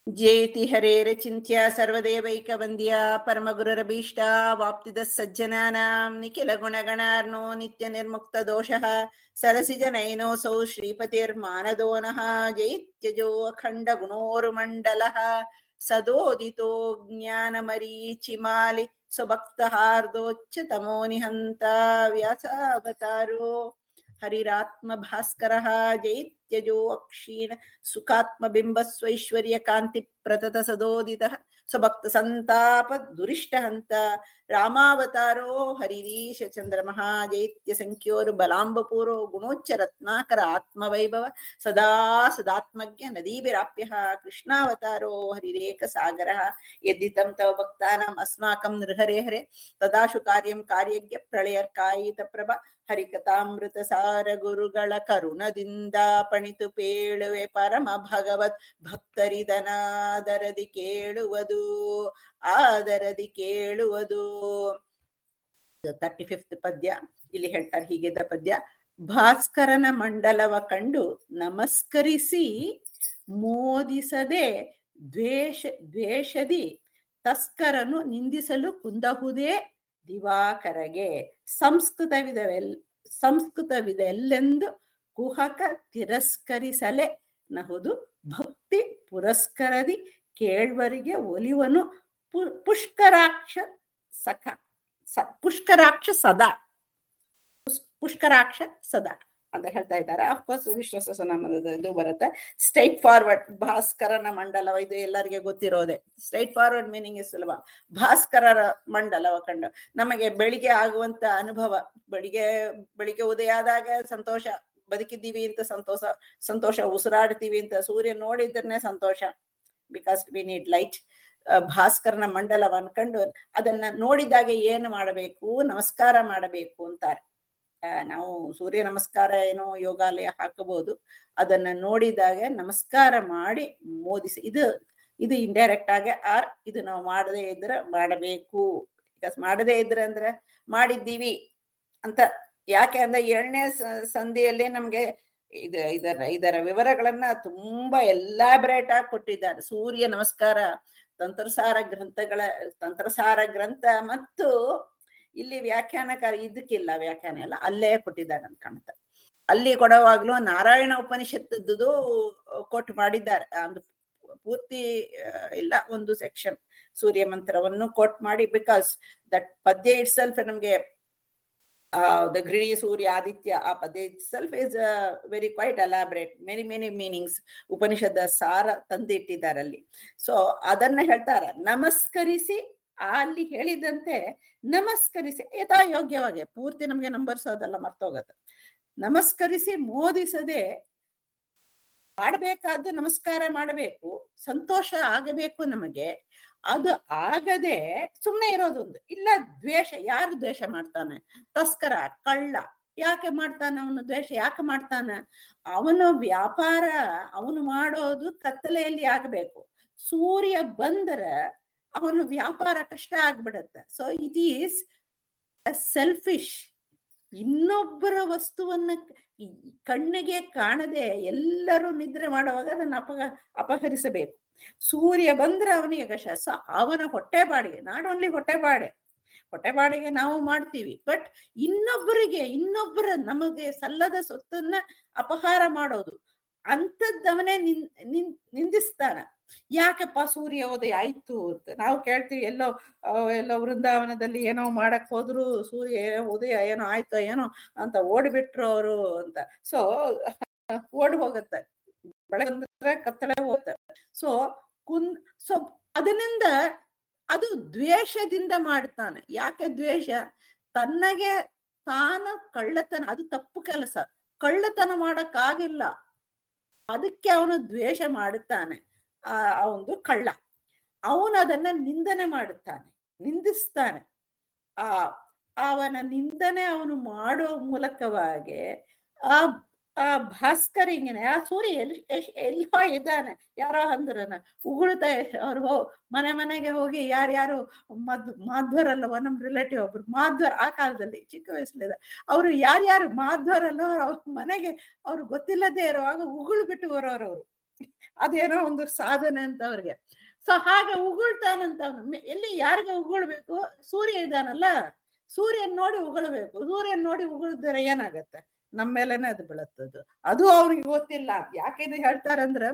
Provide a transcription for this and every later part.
ಜೇತಿ ಹರೇರಚಿಂತ್ಯ ಸರ್ವದೇವೈಕವಂದ್ಯ ಪರಮಗುರುರಭೀಷ್ಟ ವಾಪ್ತಿದ ಸಜ್ಜನಾನಾಂ ನಿಖಿಲ ಗುಣಗಣಾರ್ನೋ ನಿತ್ಯ ನಿರ್ಮುಕ್ತ ದೋಷಃ ಸರಸಿಜನೈನೋऽಸೌ ಶ್ರೀಪತಿರ್ಮಾನದೋ ನಃ ಜೈತ್ಯಜೋ ಅಖಂಡ ಗುಣೋರ್ಮಂಡಲಃ ಸದೋದಿತೋ ಜ್ಞಾನಮರೀಚಿಮಾಲಿ ಸ್ವಭಕ್ತಹಾರ್ದೋಚ್ಚತಮೋ ನಿಹಂತ ವ್ಯಾಸಾವತಾರೋ ಹರಿರಾತ್ಮ ಭಾಸ್ಕರಃ ಜೈತ್ಯಜೋ ಅಕ್ಷೀಣ ಸುಖಾತ್ಮಬಿಂಬ ಸ್ವೈಶ್ವರ್ಯ ಕಾಂತಿ ಪ್ರತತ ಸದೋದಿತಃ ಸ್ವಭಕ್ತ ಸಂತಾಪ ದುರಿಷ್ಟ ಹಂತ ರಾಮಾವತಾರೋ ಹರಿರೀಶ ಚಂದ್ರಮಃ ಜೈತ್ಯ ಸಂಖ್ಯೋರು ಬಲಾಂಬಪೂರೋ ಗುಣೋಚ್ಚ ರತ್ನಾಕರ ಆತ್ಮವೈಭವ ಸದಾ ಸದಾತ್ಮಜ್ಞ ನದೀಭಿರಾಪ್ಯ ಕೃಷ್ಣಾವತಾರೋ ಹರಿರೇಕ ಸಾಗರ ಯದ್ದಿತಂ ತವ ಭಕ್ತಾನಾಂ ಅಸ್ಮಾಕಂ ನೃಹರೆ ಹರೆ ತದಾಶು ಕಾರ್ಯಂ ಕಾರ್ಯಜ್ಞ ಪ್ರಳಯರ್ಕಾಯಿತ ಪ್ರಭ ಹರಿಕಥಾಮೃತ ಸಾರ ಗುರುಗಳ ಕರುಣದಿಂದ ಪಣಿತು ಪೇಳುವೆ ಪರಮ ಭಗವತ್ ಭಕ್ತರಿದನಾದರದಿ ಕೇಳುವುದು ಆದರದಿ ಕೇಳುವುದು ತರ್ಟಿ ಫಿಫ್ತ್ ಪದ್ಯ ಇಲ್ಲಿ ಹೇಳ್ತಾರೆ ಹೀಗಿದ್ದ ಪದ್ಯ ಭಾಸ್ಕರನ ಮಂಡಲವ ಕಂಡು ನಮಸ್ಕರಿಸಿ ಮೋದಿಸದೆ ದ್ವೇಷ ದ್ವೇಷದಿ ತಸ್ಕರನು ನಿಂದಿಸಲು ಕುಂದಹುದೇ ದಿವಾಕರಗೆ ಸಂಸ್ಕೃತವಿದವೆಲ್ ಸಂಸ್ಕೃತವಿದೆಲ್ಲೆಂದು ಕುಹಕ ತಿರಸ್ಕರಿಸಲೆ ನಹುದು ಭಕ್ತಿ ಪುರಸ್ಕರದಿ ಕೇಳ್ವರಿಗೆ ಒಲಿವನು ಪು- ಪುಷ್ಕರಾಕ್ಷ ಸಖ ಸ- ಪುಷ್ಕರಾಕ್ಷ ಸದಾ ಪುಸ್- ಪುಷ್ಕರಾಕ್ಷ ಸದಾ ಅಂತ ಹೇಳ್ತಾ ಇದ್ದಾರೆ ಅಫ್ಕೋರ್ಸ್ ವಿಶ್ವಾಸ ನಾಮದ ಇದು ಬರುತ್ತೆ ಸ್ಟ್ರೈಟ್ ಫಾರ್ವರ್ಡ್ ಭಾಸ್ಕರನ ಮಂಡಲ ಇದು ಎಲ್ಲರಿಗೆ ಗೊತ್ತಿರೋದೆ ಸ್ಟ್ರೈಟ್ ಫಾರ್ವರ್ಡ್ ಮೀನಿಂಗ್ ಸುಲಭ ಭಾಸ್ಕರರ ಮಂಡಲವ ಕಂಡು ನಮಗೆ ಬೆಳಿಗ್ಗೆ ಆಗುವಂತ ಅನುಭವ ಬೆಳಿಗ್ಗೆ ಬೆಳಿಗ್ಗೆ ಉದಯ ಆದಾಗ ಸಂತೋಷ ಬದುಕಿದ್ದೀವಿ ಅಂತ ಸಂತೋಷ ಸಂತೋಷ ಉಸಿರಾಡ್ತೀವಿ ಅಂತ ಸೂರ್ಯ ನೋಡಿದ್ರೆ ಸಂತೋಷ ಬಿಕಾಸ್ ವಿ ನೀಡ್ ಲೈಟ್ ಭಾಸ್ಕರನ ಮಂಡಲವ ಅನ್ಕೊಂಡು ಅದನ್ನ ನೋಡಿದಾಗ ಏನು ಮಾಡಬೇಕು ನಮಸ್ಕಾರ ಮಾಡಬೇಕು ಅಂತಾರೆ ಆ, ನಾವು ಸೂರ್ಯ ನಮಸ್ಕಾರ ಏನೋ ಯೋಗಾಲಯ ಹಾಕಬಹುದು ಅದನ್ನ ನೋಡಿದಾಗ ನಮಸ್ಕಾರ ಮಾಡಿ ಮೋದಿಸಿ ಇದು ಇದು ಇಂಡೈರೆಕ್ಟ್ ಆಗಿ ಆರ್ ಇದು ನಾವು ಮಾಡದೇ ಇದ್ರೆ ಮಾಡಬೇಕು ಬಿಕಾಸ್ ಮಾಡದೇ ಇದ್ರೆ ಅಂದ್ರೆ ಮಾಡಿದ್ದೀವಿ ಅಂತ ಯಾಕೆ ಅಂದ್ರೆ ಏಳನೇ ಸಂಧಿಯಲ್ಲಿ ನಮ್ಗೆ ಇದು ಇದರ ಇದರ ವಿವರಗಳನ್ನ ತುಂಬಾ ಎಲ್ಲಾಬ್ರೇಟ್ ಆಗಿ ಕೊಟ್ಟಿದ್ದಾರೆ ಸೂರ್ಯ ನಮಸ್ಕಾರ ತಂತ್ರಸಾರ ಗ್ರಂಥಗಳ ತಂತ್ರಸಾರ ಗ್ರಂಥ ಮತ್ತು ಇಲ್ಲಿ ವ್ಯಾಖ್ಯಾನಕಾರ ಇದಕ್ಕಿಲ್ಲ ವ್ಯಾಖ್ಯಾನ ಎಲ್ಲ ಅಲ್ಲೇ ಕೊಟ್ಟಿದ್ದಾರೆ ಅಂತ ಕಾಣುತ್ತೆ ಅಲ್ಲಿ ಕೊಡುವಾಗ್ಲೂ ನಾರಾಯಣ ಉಪನಿಷತ್ತದ್ದು ಕೊಟ್ಟು ಮಾಡಿದ್ದಾರೆ ಒಂದು ಪೂರ್ತಿ ಆ, ಇಲ್ಲ ಒಂದು ಸೆಕ್ಷನ್ ಸೂರ್ಯ ಮಂತ್ರವನ್ನು ಕೋಟ್ ಮಾಡಿ ಬಿಕಾಸ್ ದಟ್ ಪದ್ಯ ಇಟ್ ಸೆಲ್ಫ್ ನಮ್ಗೆ ದ ಗೃಹಿ ಸೂರ್ಯ ಆದಿತ್ಯ ಆ ಪದ್ಯ itself is very quite elaborate many many meanings ಉಪನಿಷದ ಸಾರ ತಂದಿಟ್ಟಿದ್ದಾರೆ ಅಲ್ಲಿ ಸೊ ಅದನ್ನ ಹೇಳ್ತಾರೆ ನಮಸ್ಕರಿಸಿ ಆ ಅಲ್ಲಿ ಹೇಳಿದಂತೆ ನಮಸ್ಕರಿಸಿ ಯಥಾ ಯೋಗ್ಯವಾಗಿ ಪೂರ್ತಿ ನಮ್ಗೆ ನಂಬರ್ಸೋದೆಲ್ಲ ಮರ್ತೋಗತ್ತೆ ನಮಸ್ಕರಿಸಿ ಮೋದಿಸದೆ ಮಾಡಬೇಕಾದ್ದು ನಮಸ್ಕಾರ ಮಾಡಬೇಕು ಸಂತೋಷ ಆಗಬೇಕು ನಮಗೆ ಅದು ಆಗದೆ ಸುಮ್ಮನೆ ಇರೋದೊಂದು ಇಲ್ಲ ದ್ವೇಷ ಯಾರು ದ್ವೇಷ ಮಾಡ್ತಾನೆ ತಸ್ಕರ ಕಳ್ಳ ಯಾಕೆ ಮಾಡ್ತಾನೆ ಅವನು ದ್ವೇಷ ಯಾಕೆ ಮಾಡ್ತಾನೆ ಅವನ ವ್ಯಾಪಾರ ಅವನು ಮಾಡೋದು ಕತ್ತಲೆಯಲ್ಲಿ ಆಗಬೇಕು ಸೂರ್ಯ ಬಂದರೆ ಅವನ ವ್ಯಾಪಾರ ಕಷ್ಟ ಆಗ್ಬಿಡತ್ತೆ ಸೊ ಇಟ್ ಈಸ್ ಸೆಲ್ಫಿಶ್ ಇನ್ನೊಬ್ಬರ ವಸ್ತುವನ್ನ ಈ ಕಣ್ಣಿಗೆ ಕಾಣದೆ ಎಲ್ಲರೂ ನಿದ್ರೆ ಮಾಡುವಾಗ ಅದನ್ನ ಅಪಗ ಅಪಹರಿಸಬೇಕು ಸೂರ್ಯ ಬಂದ್ರೆ ಅವನಿಗೆ ಕಷ್ಟ ಸೊ ಅವನ ಹೊಟ್ಟೆಪಾಡಿಗೆ ನಾಟ್ ಓನ್ಲಿ ಹೊಟ್ಟೆಪಾಡೆ ಹೊಟ್ಟೆಪಾಡಿಗೆ ನಾವು ಮಾಡ್ತೀವಿ ಬಟ್ ಇನ್ನೊಬ್ಬರಿಗೆ ಇನ್ನೊಬ್ಬರ ನಮಗೆ ಸಲ್ಲದ ಸೊತ್ತನ್ನ ಅಪಹಾರ ಮಾಡೋದು ಅಂಥದ್ದವನೇ ನಿನ್ ನಿನ್ ನಿಂದಿಸ್ತಾನ ಯಾಕಪ್ಪ ಸೂರ್ಯ ಉದಯ ಆಯ್ತು ಅಂತ ನಾವು ಕೇಳ್ತೀವಿ ಎಲ್ಲೋ ಆ, ಎಲ್ಲೋ ವೃಂದಾವನದಲ್ಲಿ ಏನೋ ಮಾಡಕ್ ಹೋದ್ರು ಸೂರ್ಯ ಉದಯ ಏನೋ ಆಯ್ತೋ ಏನೋ ಅಂತ ಓಡ್ಬಿಟ್ರು ಅವರು ಅಂತ ಸೊ ಓಡ್ ಹೋಗತ್ತೆ ಬೆಳಗ್ಗೆ ಬಂದ್ರೆ ಕತ್ತಲೆ ಹೋಗುತ್ತೆ ಸೊ ಕುನ್ ಸೊ ಅದರಿಂದ ಅದು ದ್ವೇಷದಿಂದ ಮಾಡ್ತಾನೆ ಯಾಕೆ ದ್ವೇಷ ತನ್ನಗೆ ತಾನು ಕಳ್ಳತನ ಅದು ತಪ್ಪು ಕೆಲಸ ಕಳ್ಳತನ ಮಾಡಕ್ಕಾಗಿಲ್ಲ ಅದಕ್ಕೆ ಅವನು ದ್ವೇಷ ಮಾಡುತ್ತಾನೆ ಆ ಅವನು ಕಳ್ಳ ಅವನು ಅದನ್ನ ನಿಂದನೆ ಮಾಡುತ್ತಾನೆ ನಿಂದಿಸ್ತಾನೆ ಆ ಅವನ ನಿಂದನೆ ಅವನು ಮಾಡೋ ಮೂಲಕವಾಗಿ ಆ ಆ ಭಾಸ್ಕರಿಂಗನೆ ಆ ಸೂರ್ಯ ಎಲ್ಲಿ ಎಷ್ಟ್- ಎಲ್ಲೋ ಇದ್ದಾನೆ ಯಾರೋ ಅಂದ್ರನ ಉಗುಳ್ತಾ ಅವ್ರು ಹೋ ಮನೆ ಮನೆಗೆ ಹೋಗಿ ಯಾರ್ಯಾರು ಮದ್ ಮಾಧ್ವರಲ್ಲವ ನಮ್ ರಿಲೇಟಿವ್ ಒಬ್ರು ಮಾಧ್ವರ್ ಆ ಕಾಲದಲ್ಲಿ ಚಿಕ್ಕ ವಯಸ್ಸಲ್ಲಿದೆ ಅವರು ಯಾರ್ಯಾರು ಮಾಧ್ವರಲ್ಲ ಅವ್ರ ಮನೆಗೆ ಅವ್ರು ಗೊತ್ತಿಲ್ಲದೆ ಇರುವಾಗ ಉಗುಳು ಬಿಟ್ಟು ಬರೋರು ಅವರು ಅದೇನೋ ಒಂದು ಸಾಧನೆ ಅಂತ ಅವ್ರಿಗೆ ಸೊ ಹಾಗೆ ಉಗುಳ್ತಾನಂತ ಅವನು ಮೆ- ಎಲ್ಲಿ ಯಾರಿಗೆ ಉಗುಳ್ಬೇಕು ಸೂರ್ಯ ಇದ್ದಾನಲ್ಲ ಸೂರ್ಯನ್ ನೋಡಿ ಉಗುಳ್ಬೇಕು ಸೂರ್ಯನ್ ನೋಡಿ ಉಗುಳಿದ್ರೆ ಏನಾಗತ್ತೆ ನಮ್ಮ ಮೇಲೆನೆ ಅದು ಬೀಳತ್ತದು ಅದು ಅವ್ರಿಗೆ ಗೊತ್ತಿಲ್ಲ ಯಾಕೆ ಇದು ಹೇಳ್ತಾರಂದ್ರ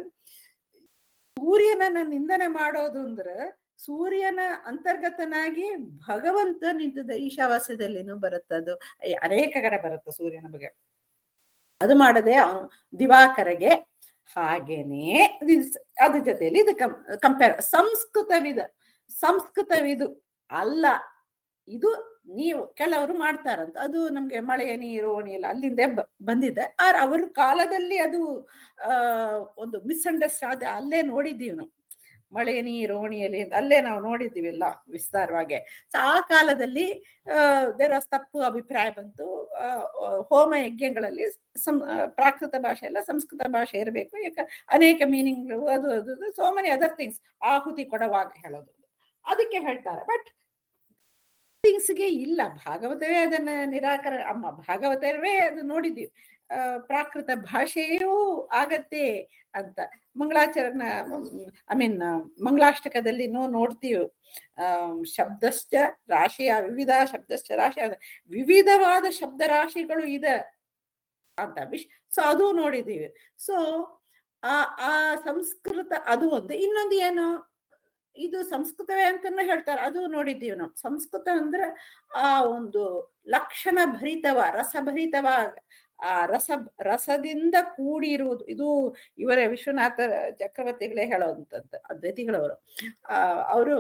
ಸೂರ್ಯನ ನಿಂದನೆ ಮಾಡೋದು ಅಂದ್ರೆ ಸೂರ್ಯನ ಅಂತರ್ಗತನಾಗಿ ಭಗವಂತ ನಿಂತದ ಈಶಾವಾಸ್ಯದಲ್ಲಿನೂ ಬರುತ್ತದು ಅನೇಕ ಕಡೆ ಬರುತ್ತೆ ಸೂರ್ಯನ ಬಗ್ಗೆ ಅದು ಮಾಡದೆ ಅವ್ನು ದಿವಾಕರಗೆ ಹಾಗೇನೆ ಇದು- ಅದ್ರ ಜೊತೆಯಲ್ಲಿ ಇದು ಕಂಪೇರ್ ಸಂಸ್ಕೃತವಿದ ಸಂಸ್ಕೃತವಿದು ಅಲ್ಲ ಇದು ನೀವು ಕೆಲವರು ಮಾಡ್ತಾರಂತ ಅದು ನಮ್ಗೆ ಮಳೆಯ ನೀರು ಓಣಿಲ್ಲ ಅಲ್ಲಿಂದ ಬ- ಬಂದಿದೆ ಆದ್ರೆ ಅವ್ರ ಕಾಲದಲ್ಲಿ ಅದು ಆ ಒಂದು ಮಿಸ್ಅಂಡರ್ಸ್ಟ್ಯಾಂಡ್ ಅಲ್ಲೇ ನೋಡಿದ್ದೀವಿ ನಾವು ಮಳೆಯ ನೀರು ಓಣಿಯಲ್ಲಿ ಅಂತ ಅಲ್ಲೇ ನಾವು ನೋಡಿದ್ದೀವಿಲ್ಲ ವಿಸ್ತಾರವಾಗಿ ಸೊ ಆ ಕಾಲದಲ್ಲಿ ದೇರ ತಪ್ಪು ಅಭಿಪ್ರಾಯ ಬಂತು ಆ, ಆ, ಹೋಮ ಯಜ್ಞಗಳಲ್ಲಿ ಸಂ ಆ, ಪ್ರಾಕೃತ ಭಾಷೆ ಎಲ್ಲ ಸಂಸ್ಕೃತ ಭಾಷೆ ಇರಬೇಕು ಯಾಕೆ ಅನೇಕ ಮೀನಿಂಗ್ ಅದು ಅದು ಸೋ ಮೆನಿ ಅದರ್ ಥಿಂಗ್ಸ್ ಆಹುತಿ ಕೊಡುವಾಗ ಹೇಳೋದು ಅದಕ್ಕೆ ಹೇಳ್ತಾರೆ ಬಟ್ ಥಿಂಗ್ಸ್ಗೆ ಇಲ್ಲ ಭಾಗವತವೇ ಅದನ್ನ ನಿರಾಕರ ಅಮ್ಮ ಭಾಗವತವೇ ಅದು ನೋಡಿದ್ದೀವಿ ಆ, ಪ್ರಾಕೃತ ಭಾಷೆಯೂ ಆಗತ್ತೆ ಅಂತ ಮಂಗಳಾಚರಣ ಐ ಮೀನ್ ಮಂಗಳಾಷ್ಟಕದಲ್ಲಿ ನೋ ನೋಡ್ತೀವಿ ಆ ಶಬ್ದಶ್ಚ ರಾಶಿಯ ವಿವಿಧ ಶಬ್ದಶ್ಚ ರಾಶಿ ಅದ ವಿವಿಧವಾದ ಶಬ್ದ ರಾಶಿಗಳು ಇದೆ ಅಂತ ವಿಶ್ ಸೊ ಅದು ನೋಡಿದೀವಿ ಸೊ ಆ ಆ ಸಂಸ್ಕೃತ ಅದು ಒಂದು ಇನ್ನೊಂದು ಏನು ಇದು ಸಂಸ್ಕೃತವೇ ಅಂತಾನು ಹೇಳ್ತಾರೆ ಅದು ನೋಡಿದ್ದೀವಿ ನಾವು ಸಂಸ್ಕೃತ ಅಂದ್ರೆ ಆ ಒಂದು ಲಕ್ಷಣ ಭರಿತವ ರಸಭರಿತವ ಆ ರಸ ರಸದಿಂದ ಕೂಡಿರುವುದು ಇದು ಇವರ ವಿಶ್ವನಾಥ ಚಕ್ರವರ್ತಿಗಳೇ ಹೇಳೋದಂತ ಅದ್ವೈತಿಗಳವರು ಆ ಅವರು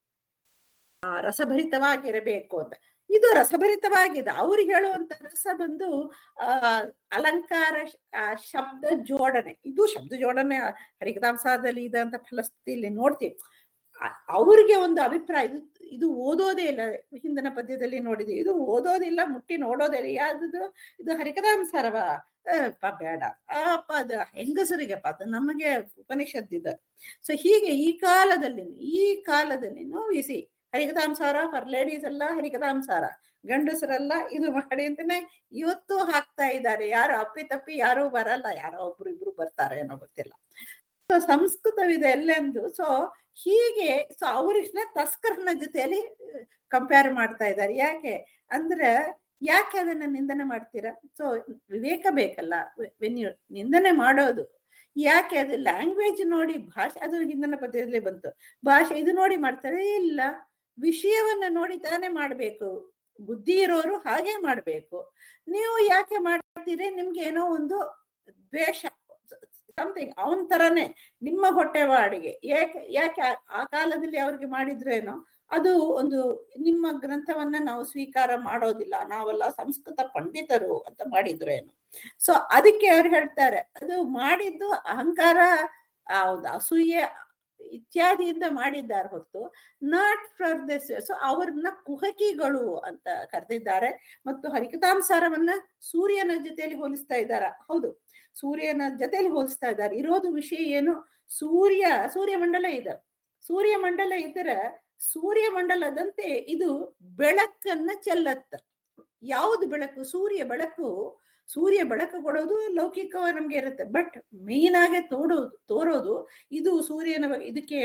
ಆ ರಸಭರಿತವಾಗಿರಬೇಕು ಅಂತ ಇದು ರಸಭರಿತವಾಗಿದೆ ಅವ್ರು ಹೇಳುವಂತ ರಸ ಬಂದು ಆ ಅಲಂಕಾರ ಶ- ಆ ಶಬ್ದ ಜೋಡಣೆ ಇದು ಶಬ್ದ ಜೋಡಣೆ ಹರಿಕತಾಂಸದಲ್ಲಿ ಇದೆ ಅಂತ ಫಲಸ್ಥಿತಿಯಲ್ಲಿ ನೋಡ್ತೀವಿ ಆ- ಅವ್ರಿಗೆ ಒಂದು ಅಭಿಪ್ರಾಯ ಇದು ಇದು ಓದೋದೇ ಇಲ್ಲ ಹಿಂದಿನ ಪದ್ಯದಲ್ಲಿ ನೋಡಿದ್ವಿ ಇದು ಓದೋದಿಲ್ಲ ಮುಟ್ಟಿ ನೋಡೋದೇ ಇಲ್ಲ ಯಾವ್ದು ಇದು ಹರಿಕತಾಂಸಾರವ ಅಪ್ಪ ಬೇಡ ಅಪ್ಪ ಅದು ಹೆಂಗಸರಿಗೆಪ್ಪ ಅದು ನಮಗೆ ಉಪನಿಷತ್ತಿದೆ ಸೊ ಹೀಗೆ ಈ ಕಾಲದಲ್ಲಿ ಈ ಕಾಲದಲ್ಲಿ ನೋವಿಸಿ ಹರಿಕತಾಂಸಾರ ಫರ್ ಲೇಡೀಸ್ ಎಲ್ಲ ಹರಿಕತಾಂಸಾರ ಗಂಡಸರೆಲ್ಲ ಇದು ಮಾಡಿ ಅಂತಾನೆ ಇವತ್ತು ಹಾಕ್ತಾ ಇದ್ದಾರೆ ಯಾರು ಅಪ್ಪಿ ತಪ್ಪಿ ಯಾರು ಬರಲ್ಲ ಯಾರೋ ಒಬ್ರು ಇಬ್ರು ಬರ್ತಾರೆ ಏನೋ ಗೊತ್ತಿಲ್ಲ ಸೊ ಸಂಸ್ಕೃತವಿದೆ ಎಲ್ಲೆಂದು ಸೊ ಹೀಗೆ ಸೊ ಅವರಿಷ್ಟ ತಸ್ಕರನ ಜೊತೆಯಲ್ಲಿ ಕಂಪೇರ್ ಮಾಡ್ತಾ ಇದ್ದಾರೆ ಯಾಕೆ ಅಂದ್ರೆ ಯಾಕೆ ಅದನ್ನ ನಿಂದನೆ ಮಾಡ್ತೀರಾ ಸೊ ವಿವೇಕ ಬೇಕಲ್ಲ ವೆನ್ ಯು ನಿಂದನೆ ಮಾಡೋದು ಯಾಕೆ ಅದು ಲ್ಯಾಂಗ್ವೇಜ್ ನೋಡಿ ಭಾಷೆ ಅದು ಹಿಂದಿನ ಪದ್ಯದಲ್ಲಿ ಬಂತು ಭಾಷೆ ಇದು ನೋಡಿ ಮಾಡ್ತಾರೆ ಇಲ್ಲ ವಿಷಯವನ್ನ ನೋಡಿ ತಾನೇ ಮಾಡ್ಬೇಕು ಬುದ್ಧಿ ಇರೋರು ಹಾಗೆ ಮಾಡ್ಬೇಕು ನೀವು ಯಾಕೆ ಮಾಡ್ತೀರಿ ನಿಮ್ಗೆ ಏನೋ ಒಂದು ದ್ವೇಷ ಸಮಥಿಂಗ್ ಅವನ್ ತರನೇ ನಿಮ್ಮ ಹೊಟ್ಟೆವಾಡಿಗೆ ಯಾಕೆ ಯಾಕೆ ಆ- ಆ ಕಾಲದಲ್ಲಿ ಅವ್ರಿಗೆ ಮಾಡಿದ್ರೇನೋ ಅದು ಒಂದು ನಿಮ್ಮ ಗ್ರಂಥವನ್ನ ನಾವು ಸ್ವೀಕಾರ ಮಾಡೋದಿಲ್ಲ ನಾವೆಲ್ಲ ಸಂಸ್ಕೃತ ಪಂಡಿತರು ಅಂತ ಮಾಡಿದ್ರೇನು ಸೊ ಅದಕ್ಕೆ ಅವ್ರು ಹೇಳ್ತಾರೆ ಅದು ಮಾಡಿದ್ದು ಅಹಂಕಾರ ಆ ಒಂದು ಅಸೂಯೆ ಇತ್ಯಾದಿಯಿಂದ ಮಾಡಿದ್ದಾರೆ ಹೊತ್ತು ನಾಟ್ ಫಾರ್ ದಿಸ್ ಸೊ ಅವ್ರನ್ನ ಕುಹಕಿಗಳು ಅಂತ ಕರೆದಿದ್ದಾರೆ ಮತ್ತು ಹರಿಕತಾಂಸಾರವನ್ನ ಸೂರ್ಯನ ಜೊತೆಯಲ್ಲಿ ಹೋಲಿಸ್ತಾ ಇದ್ದಾರ ಹೌದು ಸೂರ್ಯನ ಜೊತೆಯಲ್ಲಿ ಹೋಲಿಸ್ತಾ ಇದ್ದಾರೆ ಇರೋದು ವಿಷಯ ಏನು ಸೂರ್ಯ ಸೂರ್ಯಮಂಡಲ ಇದೆ ಸೂರ್ಯಮಂಡಲ ಇದ್ರೆ ಸೂರ್ಯಮಂಡಲದಂತೆ ಇದು ಬೆಳಕನ್ನ ಚೆಲ್ಲತ್ತ ಯಾವುದು ಬೆಳಕು ಸೂರ್ಯ ಬೆಳಕು ಸೂರ್ಯ ಬೆಳಕು ಕೊಡೋದು ಲೌಕಿಕ ನಮ್ಗೆ ಇರುತ್ತೆ ಬಟ್ ಮೇನ್ ಆಗಿ ತೋಡೋದು ತೋರೋದು ಇದು ಸೂರ್ಯನ ಬಗ್ಗೆ- ಇದಕ್ಕೆ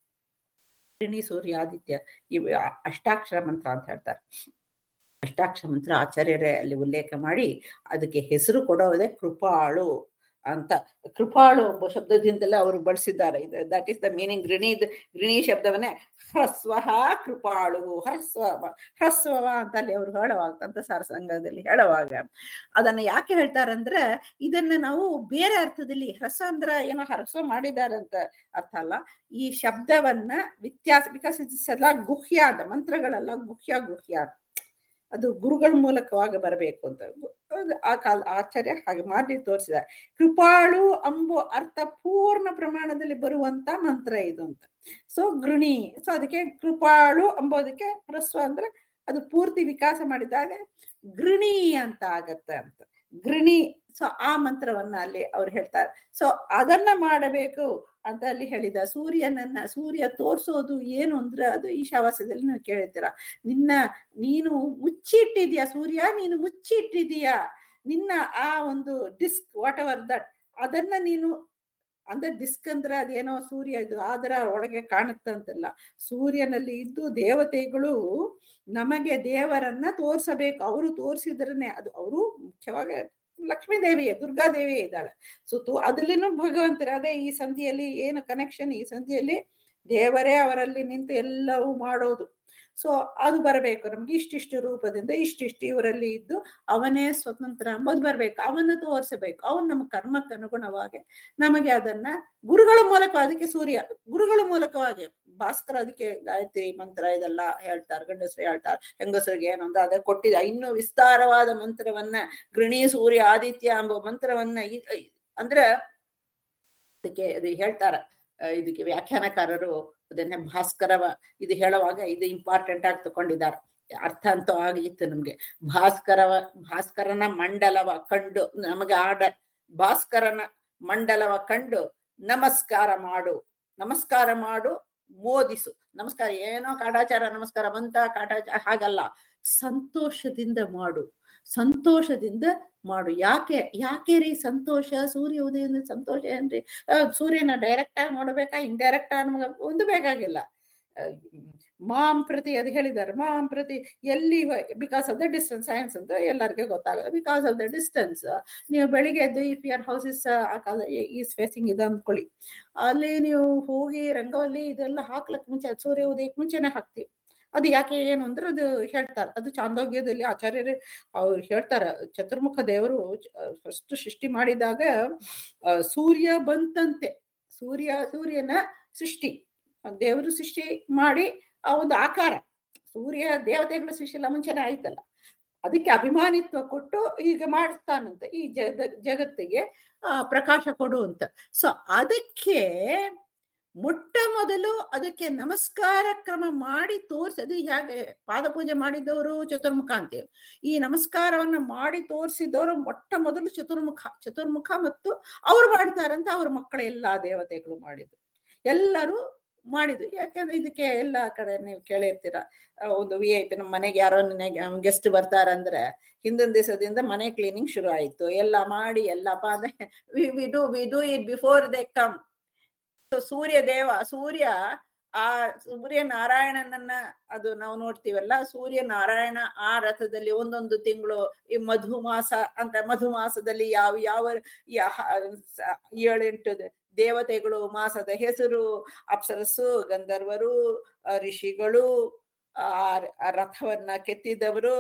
ಋಣಿ ಸೂರ್ಯ ಆದಿತ್ಯ ಇವು ಆ- ಅಷ್ಟಾಕ್ಷರ ಮಂತ್ರ ಅಂತ ಹೇಳ್ತಾರೆ ಅಷ್ಟಾಕ್ಷರ ಮಂತ್ರ ಆಚಾರ್ಯರೇ ಅಲ್ಲಿ ಉಲ್ಲೇಖ ಮಾಡಿ ಅದಕ್ಕೆ ಹೆಸರು ಕೊಡೋದೇ ಕೃಪಾಳು ಅಂತ ಕೃಪಾಳು ಎಂಬ ಶಬ್ದದಿಂದಲೇ ಅವರು ಬಳಸಿದ್ದಾರೆ ಇದು ದಟ್ ಇಸ್ ದ ಮೀನಿಂಗ್ ಗೃಣಿ ಗೃಣಿ ಶಬ್ದವನ್ನೇ ಹ್ರಸ್ವ ಕೃಪಾಳು ಹ್ರಸ್ವ ಹ್ರಸ್ವ ಅಂತ ಅಲ್ಲಿ ಅವರು ಹೇಳುವಾಗ ತಂತ್ರಸಾರ ಸಂಘದಲ್ಲಿ ಹೇಳುವಾಗ ಅದನ್ನ ಯಾಕೆ ಹೇಳ್ತಾರಂದ್ರೆ ಇದನ್ನ ನಾವು ಬೇರೆ ಅರ್ಥದಲ್ಲಿ ಹ್ರಸ್ವ ಅಂದ್ರ ಏನೋ ಹ್ರಸ್ವ ಮಾಡಿದ್ದಾರೆ ಅಂತ ಅರ್ಥ ಅಲ್ಲ ಈ ಶಬ್ದವನ್ನ ವ್ಯತ್ಯಾಸ ಬಿಕಾಸ್ ಇಟ್ಸ್ ಎಲ್ಲ ಗುಹ್ಯ ಅಂತ ಮಂತ್ರಗಳೆಲ್ಲ ಗುಹ್ಯ ಗುಹ್ಯ ಅದು ಗುರುಗಳ ಮೂಲಕವಾಗಿ ಬರಬೇಕು ಅಂತ ಅದು ಆ ಕಾಲ ಆಚಾರ್ಯ ಹಾಗೆ ಮಾಡಿ ತೋರಿಸಿದ್ದಾರೆ ಕೃಪಾಳು ಅಂಬೋ ಅರ್ಥ ಪೂರ್ಣ ಪ್ರಮಾಣದಲ್ಲಿ ಬರುವಂತ ಮಂತ್ರ ಇದು ಅಂತ ಸೊ ಗೃಣಿ ಸೊ ಅದಕ್ಕೆ ಕೃಪಾಳು ಅಂಬೋದಕ್ಕೆ ಹ್ರಸ್ವ ಅಂದ್ರೆ ಅದು ಪೂರ್ತಿ ವಿಕಾಸ ಮಾಡಿದಾಗ ಗೃಣಿ ಅಂತ ಆಗತ್ತೆ ಅಂತ ಗೃಣಿ ಸೊ ಆ ಮಂತ್ರವನ್ನ ಅಲ್ಲಿ ಅವ್ರು ಹೇಳ್ತಾರೆ ಸೊ ಅದನ್ನ ಮಾಡಬೇಕು ಅಂತ ಅಲ್ಲಿ ಹೇಳಿದ ಸೂರ್ಯನನ್ನ ಸೂರ್ಯ ತೋರ್ಸೋದು ಏನು ಅಂದ್ರೆ ಅದು ಈಶಾವಾಸ್ಯದಲ್ಲಿ ನೀವು ಕೇಳಿರ್ತೀರ ನಿನ್ನ ನೀನು ಮುಚ್ಚಿಟ್ಟಿದ್ಯಾ ಸೂರ್ಯ ನೀನು ಮುಚ್ಚಿಟ್ಟಿದೀಯಾ ನಿನ್ನ ಆ ಒಂದು ಡಿಸ್ಕ್ ವಾಟ್ ಎವರ್ ದಟ್ ಅದನ್ನ ನೀನು ಅಂದ್ರೆ ಡಿಸ್ಕ್ ಅಂದ್ರೆ ಅದೇನೋ ಸೂರ್ಯ ಇದು ಆದ್ರ ಒಳಗೆ ಕಾಣುತ್ತಂತಲ್ಲ ಸೂರ್ಯನಲ್ಲಿ ಇದ್ದು ದೇವತೆಗಳು ನಮಗೆ ದೇವರನ್ನ ತೋರ್ಸಬೇಕು ಅವರು ತೋರಿಸಿದ್ರನೆ ಅದು ಅವರು ಮುಖ್ಯವಾಗಿ ಲಕ್ಷ್ಮೀ ದೇವಿಯೇ ದುರ್ಗಾದೇವಿಯೇ ಇದ್ದಾಳೆ ಸೊ ತು ಅದ್ರಲ್ಲಿನೂ ಭಗವಂತರ ಅದೇ ಈ ಸಂಧಿಯಲ್ಲಿ ಏನು ಕನೆಕ್ಷನ್ ಈ ಸಂಧಿಯಲ್ಲಿ ದೇವರೇ ಅವರಲ್ಲಿ ನಿಂತು ಎಲ್ಲವೂ ಮಾಡೋದು ಸೊ ಅದು ಬರಬೇಕು ನಮ್ಗೆ ಇಷ್ಟಿಷ್ಟು ರೂಪದಿಂದ ಇಷ್ಟಿಷ್ಟು ಇವರಲ್ಲಿ ಇದ್ದು ಅವನೇ ಸ್ವತಂತ್ರ ಅಂಬೋದು ಬರ್ಬೇಕು ಅವನ್ನ ತೋರಿಸಬೇಕು ಅವನ್ ನಮ್ಮ ಕರ್ಮಕ್ಕೆ ಅನುಗುಣವಾಗಿ ನಮಗೆ ಅದನ್ನ ಗುರುಗಳ ಮೂಲಕ ಅದಕ್ಕೆ ಸೂರ್ಯ ಗುರುಗಳ ಮೂಲಕವಾಗಿ ಭಾಸ್ಕರ ಅದಕ್ಕೆ ಗಾಯತ್ರಿ ಮಂತ್ರ ಇದೆಲ್ಲ ಹೇಳ್ತಾರೆ ಗಂಡಸರು ಹೇಳ್ತಾರೆ ಹೆಂಗಸರಿಗೆ ಏನೊಂದು ಅದ ಕೊಟ್ಟಿದ ಇನ್ನು ವಿಸ್ತಾರವಾದ ಮಂತ್ರವನ್ನ ಗೃಣಿ ಸೂರ್ಯ ಆದಿತ್ಯ ಎಂಬ ಮಂತ್ರವನ್ನ ಇ- ಇ- ಅಂದ್ರೆ ಅದಕ್ಕೆ ಅದು ಹೇಳ್ತಾರ ಆ, ಇದಕ್ಕೆ ವ್ಯಾಖ್ಯಾನಕಾರರು ಅದನ್ನೇ ಭಾಸ್ಕರವ ಇದು ಹೇಳುವಾಗ ಇದು ಇಂಪಾರ್ಟೆಂಟ್ ಆಗಿ ತಕೊಂಡಿದ್ದಾರೆ ಅರ್ಥ ಅಂತೂ ಆಗಿತ್ತು ನಮ್ಗೆ ಭಾಸ್ಕರವ ಭಾಸ್ಕರನ ಮಂಡಲವ ಕಂಡು ನಮಗೆ ಆಡ ಭಾಸ್ಕರನ ಮಂಡಲವ ಕಂಡು ನಮಸ್ಕಾರ ಮಾಡು ನಮಸ್ಕಾರ ಮಾಡು ಮೋದಿಸು ನಮಸ್ಕಾರ ಏನೋ ಕಾಟಾಚಾರ ನಮಸ್ಕಾರ ಬಂತ ಕಾಟಾಚಾರ ಹಾಗಲ್ಲ ಸಂತೋಷದಿಂದ ಮಾಡು ಸಂತೋಷದಿಂದ ಮಾಡು ಯಾಕೆ ಯಾಕೆ ರೀ ಸಂತೋಷ ಸೂರ್ಯ ಉದಯದಿಂದ ಸಂತೋಷ ಏನ್ರಿ ಆ, ಸೂರ್ಯನ ಡೈರೆಕ್ಟ್ ಆಗಿ ನೋಡ್ಬೇಕಾ ಇಂಡೈರೆಕ್ಟ್ ಆಗಿ ನಮ್ಗೆ ಒಂದು ಬೇಕಾಗಿಲ್ಲ ಆ, ಮಾಂ ಪ್ರತಿ ಅದು ಹೇಳಿದ್ದಾರೆ ಮಾಂ ಪ್ರತಿ ಎಲ್ಲಿ because of the distance science ಅಂತ ಎಲ್ಲರಿಗೂ ಗೊತ್ತಾಗಲ್ಲ ಬಿಕಾಸ್ ಆಫ್ ದ ಡಿಸ್ಟೆನ್ಸ್ ನೀವು ಬೆಳಿಗ್ಗೆ ಎದ್ದು if your house is is facing ಇದೆ ಅಂದ್ಕೊಳ್ಳಿ ಅಲ್ಲಿ ನೀವು ಹೋಗಿ ರಂಗೋಲಿ ಇದೆಲ್ಲ ಹಾಕ್ಲಕ್ ಮುಂಚೆ ಸೂರ್ಯ ಉದಯಕ್ಕೆ ಮುಂಚೆನೆ ಹಾಕ್ತಿವಿ ಅದು ಯಾಕೆ ಏನು ಅಂದ್ರೆ ಅದು ಹೇಳ್ತಾರೆ ಅದು ಚಾಂದೋಗ್ಯದಲ್ಲಿ ಆಚಾರ್ಯರು ಅವ್ರು ಹೇಳ್ತಾರ ಚತುರ್ಮುಖ ದೇವರು ಫಸ್ಟ್ ಸೃಷ್ಟಿ ಮಾಡಿದಾಗ ಆ, ಸೂರ್ಯ ಬಂತಂತೆ ಸೂರ್ಯ ಸೂರ್ಯನ ಸೃಷ್ಟಿ ದೇವರು ಸೃಷ್ಟಿ ಮಾಡಿ ಆ ಒಂದು ಆಕಾರ ಸೂರ್ಯ ದೇವತೆಗಳ ಸೃಷ್ಟಿ ಎಲ್ಲ ಮುಂಚೆನೆ ಆಯ್ತಲ್ಲ ಅದಕ್ಕೆ ಅಭಿಮಾನಿತ್ವ ಕೊಟ್ಟು ಈಗ ಮಾಡಿಸ್ತಾನಂತೆ ಈ ಜಗ ಜಗತ್ತಿಗೆ ಆ ಪ್ರಕಾಶ ಕೊಡು ಅಂತ ಸೊ ಅದಕ್ಕೆ ಮೊಟ್ಟ ಮೊದಲು ಅದಕ್ಕೆ ನಮಸ್ಕಾರ ಕ್ರಮ ಮಾಡಿ ತೋರ್ಸದು ಹೇಗೆ ಪಾದಪೂಜೆ ಮಾಡಿದವರು ಚತುರ್ಮುಖ ಅಂತೇಳಿ ಈ ನಮಸ್ಕಾರವನ್ನ ಮಾಡಿ ತೋರಿಸಿದವರು ಮೊಟ್ಟ ಮೊದಲು ಚತುರ್ಮುಖ ಚತುರ್ಮುಖ ಮತ್ತು ಅವ್ರು ಮಾಡ್ತಾರಂತ ಅವ್ರ ಮಕ್ಕಳ ಎಲ್ಲಾ ದೇವತೆಗಳು ಮಾಡಿದ್ರು ಎಲ್ಲರೂ ಮಾಡಿದ್ರು ಯಾಕಂದ್ರೆ ಇದಕ್ಕೆ ಎಲ್ಲ ಕಡೆ ನೀವು ಕೇಳಿರ್ತೀರ ಆ, ಒಂದು ವಿ ಐ ಪಿ ನಮ್ಮ ಮನೆಗೆ ಯಾರೋ ಗೆಸ್ಟ್ ಬರ್ತಾರಂದ್ರೆ ಹಿಂದಿನ ದಿವಸದಿಂದ ಮನೆ ಕ್ಲೀನಿಂಗ್ ಶುರು ಆಯ್ತು ಎಲ್ಲ ಮಾಡಿ ಎಲ್ಲ ಪಾದ we do we do it before they come ಸೂರ್ಯ ದೇವ ಸೂರ್ಯ ಆ ಸೂರ್ಯ ನಾರಾಯಣನನ್ನ ಅದು ನಾವು ನೋಡ್ತೀವಲ್ಲ ಸೂರ್ಯ ನಾರಾಯಣ ಆ ರಥದಲ್ಲಿ ಒಂದೊಂದು ತಿಂಗಳು ಈ ಮಧುಮಾಸ ಅಂತ ಮಧುಮಾಸದಲ್ಲಿ ಯಾವ ಯಾವ ಯಾ- ಸ- ಏಳೆಂಟು ದ- ದೇವತೆಗಳು ಮಾಸದ ಹೆಸರು ಅಪ್ಸರಸ್ಸು ಗಂಧರ್ವರು ಆ, ಋಷಿಗಳು ಆ ಆ ರಥವನ್ನ ಕೆತ್ತಿದವರು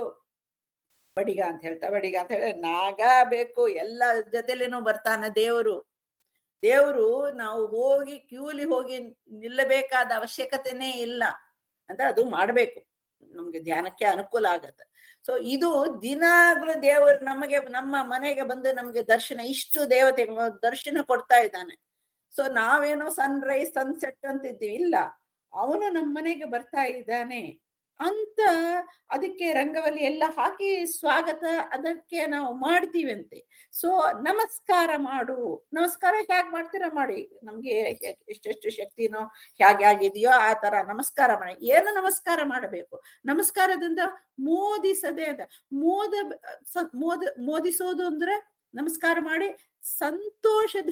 ಬಡಿಗ ಅಂತ ಹೇಳ್ತಾ ಬಡಿಗ ಅಂತ ಹೇಳಿ ನಾಗ ಬೇಕು ಎಲ್ಲ ಜೊತೆಲೇನೂ ಬರ್ತಾನೆ ದೇವರು ದೇವರು ನಾವು ಹೋಗಿ ಕ್ಯೂಲಿ ಹೋಗಿ ನಿಲ್ಲಬೇಕಾದ ಅವಶ್ಯಕತೆನೇ ಇಲ್ಲ ಅಂತ ಅದು ಮಾಡ್ಬೇಕು ನಮ್ಗೆ ಧ್ಯಾನಕ್ಕೆ ಅನುಕೂಲ ಆಗತ್ತೆ ಸೊ ಇದು ದಿನಾಗ್ಲೂ ದೇವರು ನಮಗೆ ನಮ್ಮ ಮನೆಗೆ ಬಂದು ನಮ್ಗೆ ದರ್ಶನ ಇಷ್ಟು ದೇವತೆ ದರ್ಶನ ಕೊಡ್ತಾ ಇದ್ದಾನೆ ಸೊ ನಾವೇನೋ ಸನ್ ರೈಸ್ ಸನ್ಸೆಟ್ ಅಂತಿದ್ದೀವಿ ಇಲ್ಲ ಅವನು ನಮ್ಮ ಮನೆಗೆ ಬರ್ತಾ ಇದ್ದಾನೆ ಅಂತ ಅದಕ್ಕೆ ರಂಗವಲ್ಲಿ ಎಲ್ಲ ಹಾಕಿ ಸ್ವಾಗತ ಅದಕ್ಕೆ ನಾವು ಮಾಡ್ತೀವಂತೆ ಸೊ ನಮಸ್ಕಾರ ಮಾಡು ನಮಸ್ಕಾರ ಹೇಗ್ ಮಾಡ್ತೀರಾ ಮಾಡಿ ನಮ್ಗೆ ಎ- ಎಷ್ಟೆಷ್ಟು ಶಕ್ತಿನೋ ಹೇಗೆ ಆಗಿದೆಯೋ ಆ ತರ ನಮಸ್ಕಾರ ಮಾಡಿ ಏನು ನಮಸ್ಕಾರ ಮಾಡಬೇಕು ನಮಸ್ಕಾರದಿಂದ ಮೋದಿಸದೆ ಅಂತ ಮೋದ ಸ- ಮೋದ ಮೋದಿಸೋದು ಅಂದ್ರೆ ನಮಸ್ಕಾರ ಮಾಡಿ ಸಂತೋಷದ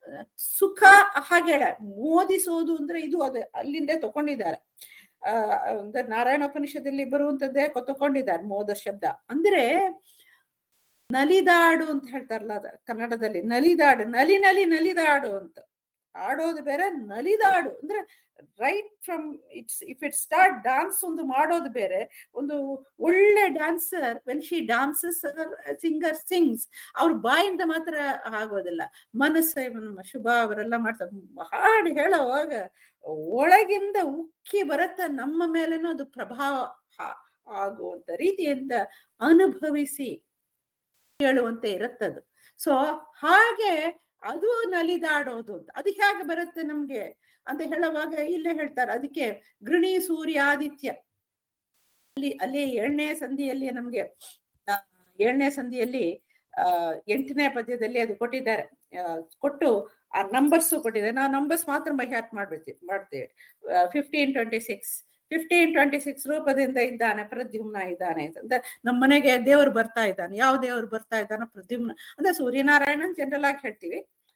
ಸುಖ ಹಾಗೆ ಹೇಳ ಮೋದಿಸೋದು ಅಂದ್ರೆ ಇದು ಅದು ಅಲ್ಲಿಂದ ತಗೊಂಡಿದ್ದಾರೆ ಆ ಅಂದ್ರೆ ನಾರಾಯಣೋಪನಿಷದಲ್ಲಿ ಬರುವಂತದ್ದೇ ಕೊ- ತಗೊಂಡಿದ್ದಾರೆ ಮೋದ ಶಬ್ದ ಅಂದ್ರೆ ನಲಿದಾಡು ಅಂತ ಹೇಳ್ತಾರಲ್ಲ ಅದ ಕನ್ನಡದಲ್ಲಿ ನಲಿದಾಡು ನಲಿ ನಲಿ ನಲಿದಾಡು ಅಂತ ಆಡೋದು ಬೇರೆ ನಲಿದಾಡು ಅಂದ್ರೆ right from it's if it start dance ಒಂದು ಮಾಡೋದು ಬೇರೆ ಒಂದು ಒಳ್ಳೆ dancer when she dances singer sings ಅವ್ರ ಬಾಯಿಂದ ಮಾತ್ರ ಆಗೋದಿಲ್ಲ ಮನಸ್ಸು ನಮ್ಮ ಶುಭ ಅವರೆಲ್ಲ ಮಾಡ್ತಾರೆ ಹಾಡು ಹೇಳೋವಾಗ ಒಳಗಿಂದ ಉಕ್ಕಿ ಬರತ್ತ ನಮ್ಮ ಮೇಲೇನೂ ಅದು ಪ್ರಭಾವ ಆ- ಆಗುವಂತ ರೀತಿಯಿಂದ ಅನುಭವಿಸಿ ಹೇಳುವಂತೆ ಇರುತ್ತದು ಸೊ ಹಾಗೆ ಅದು ನಲಿದಾಡೋದು ಅಂತ ಅದು ಹೇಗೆ ಬರುತ್ತೆ ನಮ್ಗೆ ಅಂತ ಹೇಳುವಾಗ ಇಲ್ಲೇ ಹೇಳ್ತಾರೆ ಅದಕ್ಕೆ ಗೃಣಿ ಸೂರ್ಯ ಆದಿತ್ಯ ಅಲ್ಲಿ ಅಲ್ಲಿ ಏಳನೇ ಸಂಧಿಯಲ್ಲಿ ನಮ್ಗೆ ಆ, ಏಳನೇ ಸಂಧಿಯಲ್ಲಿ ಆ ಎಂಟನೇ ಪದ್ಯದಲ್ಲಿ ಅದು ಕೊಟ್ಟಿದ್ದಾರೆ ಆ, ಕೊಟ್ಟು ಆ ನಂಬರ್ಸ್ ಕೊಟ್ಟಿದ್ದಾರೆ ನಾವು ನಂಬರ್ಸ್ ಮಾತ್ರ ಬೈಹಾಟ್ ಮಾಡ್ಬಿಡ್ತೀವಿ ಮಾಡ್ತೇವೆ fifteen twenty six fifteen twenty six ರೂಪದಿಂದ ಇದ್ದಾನೆ ಪ್ರದ್ಯುಮ್ನ ಇದ್ದಾನೆ ಅಂತ ನಮ್ಮ ಮನೆಗೆ ದೇವರು ಬರ್ತಾ ಇದ್ದಾನೆ ಯಾವ ದೇವರು ಬರ್ತಾ ಇದ್ದಾನೆ ಪ್ರದ್ಯುಮ್ನ ಅಂದ್ರೆ ಸೂರ್ಯನಾರಾಯಣನ್ ಜನರಲ್ ಆಗಿ ಹೇಳ್ತೀವಿ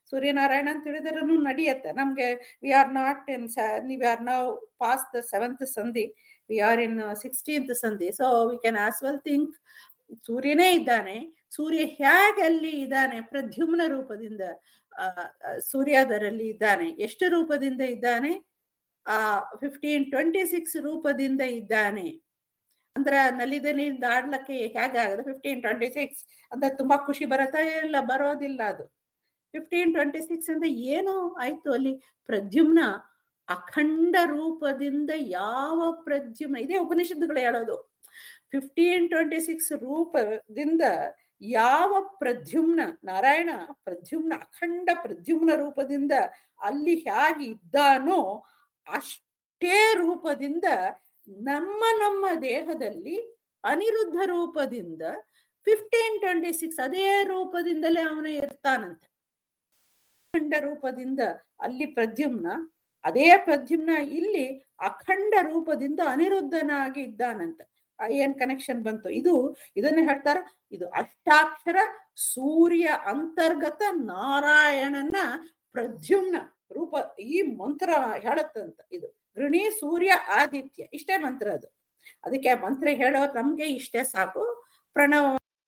ಸೂರ್ಯನಾರಾಯಣ ಅಂತ ಹೇಳಿದ್ರೂ ನಡೆಯುತ್ತೆ ನಮ್ಗೆ we are not in we are now past the seventh ಸಂಧಿ ವಿ ಆರ್ ಇನ್ ಸಿಕ್ಸ್ಟೀನ್ತ್ ಸಂಧಿ so we can as well think ಸೂರ್ಯನೇ ಇದ್ದಾನೆ ಸೂರ್ಯ ಹೇಗೆ ಅಲ್ಲಿ ಇದ್ದಾನೆ ಪ್ರದ್ಯುಮ್ನ ರೂಪದಿಂದ ಆ ಸೂರ್ಯದರಲ್ಲಿ ಇದ್ದಾನೆ ಎಷ್ಟು ರೂಪದಿಂದ ಇದ್ದಾನೆ ಆ ಫಿಫ್ಟೀನ್ ಟ್ವೆಂಟಿ ಸಿಕ್ಸ್ ರೂಪದಿಂದ ಇದ್ದಾನೆ ಅಂದ್ರ ನಲಿದಲ್ಲಿ ದಾಡ್ಲಕ್ಕೆ ಹೇಗಾಗದು ಫಿಫ್ಟೀನ್ ಟ್ವೆಂಟಿ ಸಿಕ್ಸ್ ಅಂತ ತುಂಬಾ ಖುಷಿ ಬರತ್ತಾ ಇಲ್ಲ ಬರೋದಿಲ್ಲ ಅದು ಫಿಫ್ಟೀನ್ ಟ್ವೆಂಟಿ ಸಿಕ್ಸ್ ಅಂತ ಏನೋ ಆಯ್ತು ಅಲ್ಲಿ ಪ್ರದ್ಯುಮ್ನ ಅಖಂಡ ರೂಪದಿಂದ ಯಾವ ಪ್ರದ್ಯುಮ್ನ ಇದೇ ಉಪನಿಷತ್ತುಗಳು ಹೇಳೋದು ಫಿಫ್ಟೀನ್ ಟ್ವೆಂಟಿ ಸಿಕ್ಸ್ ರೂಪದಿಂದ ಯಾವ ಪ್ರದ್ಯುಮ್ನ ನಾರಾಯಣ ಪ್ರದ್ಯುಮ್ನ ಅಖಂಡ ಪ್ರದ್ಯುಮ್ನ ರೂಪದಿಂದ ಅಲ್ಲಿ ಹೇಗೆ ಇದ್ದಾನೋ ಅಷ್ಟೇ ರೂಪದಿಂದ ನಮ್ಮ ನಮ್ಮ ದೇಹದಲ್ಲಿ ಅನಿರುದ್ಧ ರೂಪದಿಂದ ಫಿಫ್ಟೀನ್ ಟ್ವೆಂಟಿ ಸಿಕ್ಸ್ ಅದೇ ರೂಪದಿಂದಲೇ ಅವನು ಇರ್ತಾನಂತೆ ಅಖಂಡ ರೂಪದಿಂದ ಅಲ್ಲಿ ಪ್ರದ್ಯುಮ್ನ ಅದೇ ಪ್ರದ್ಯುಮ್ನ ಇಲ್ಲಿ ಅಖಂಡ ರೂಪದಿಂದ ಅನಿರುದ್ಧನಾಗಿ ಇದ್ದಾನಂತ ಏನ್ ಕನೆಕ್ಷನ್ ಬಂತು ಇದು ಇದನ್ನ ಹೇಳ್ತಾರ ಇದು ಅಷ್ಟಾಕ್ಷರ ಸೂರ್ಯ ಅಂತರ್ಗತ ನಾರಾಯಣನ ಪ್ರದ್ಯುಮ್ನ ರೂಪ ಈ ಮಂತ್ರ ಹೇಳತ್ತಂತ ಇದು ಗೃಣಿ ಸೂರ್ಯ ಆದಿತ್ಯ ಇಷ್ಟೇ ಮಂತ್ರ ಅದು ಅದಕ್ಕೆ ಮಂತ್ರ ಹೇಳೋ ನಮ್ಗೆ ಇಷ್ಟೇ ಸಾಕು ಪ್ರಣವ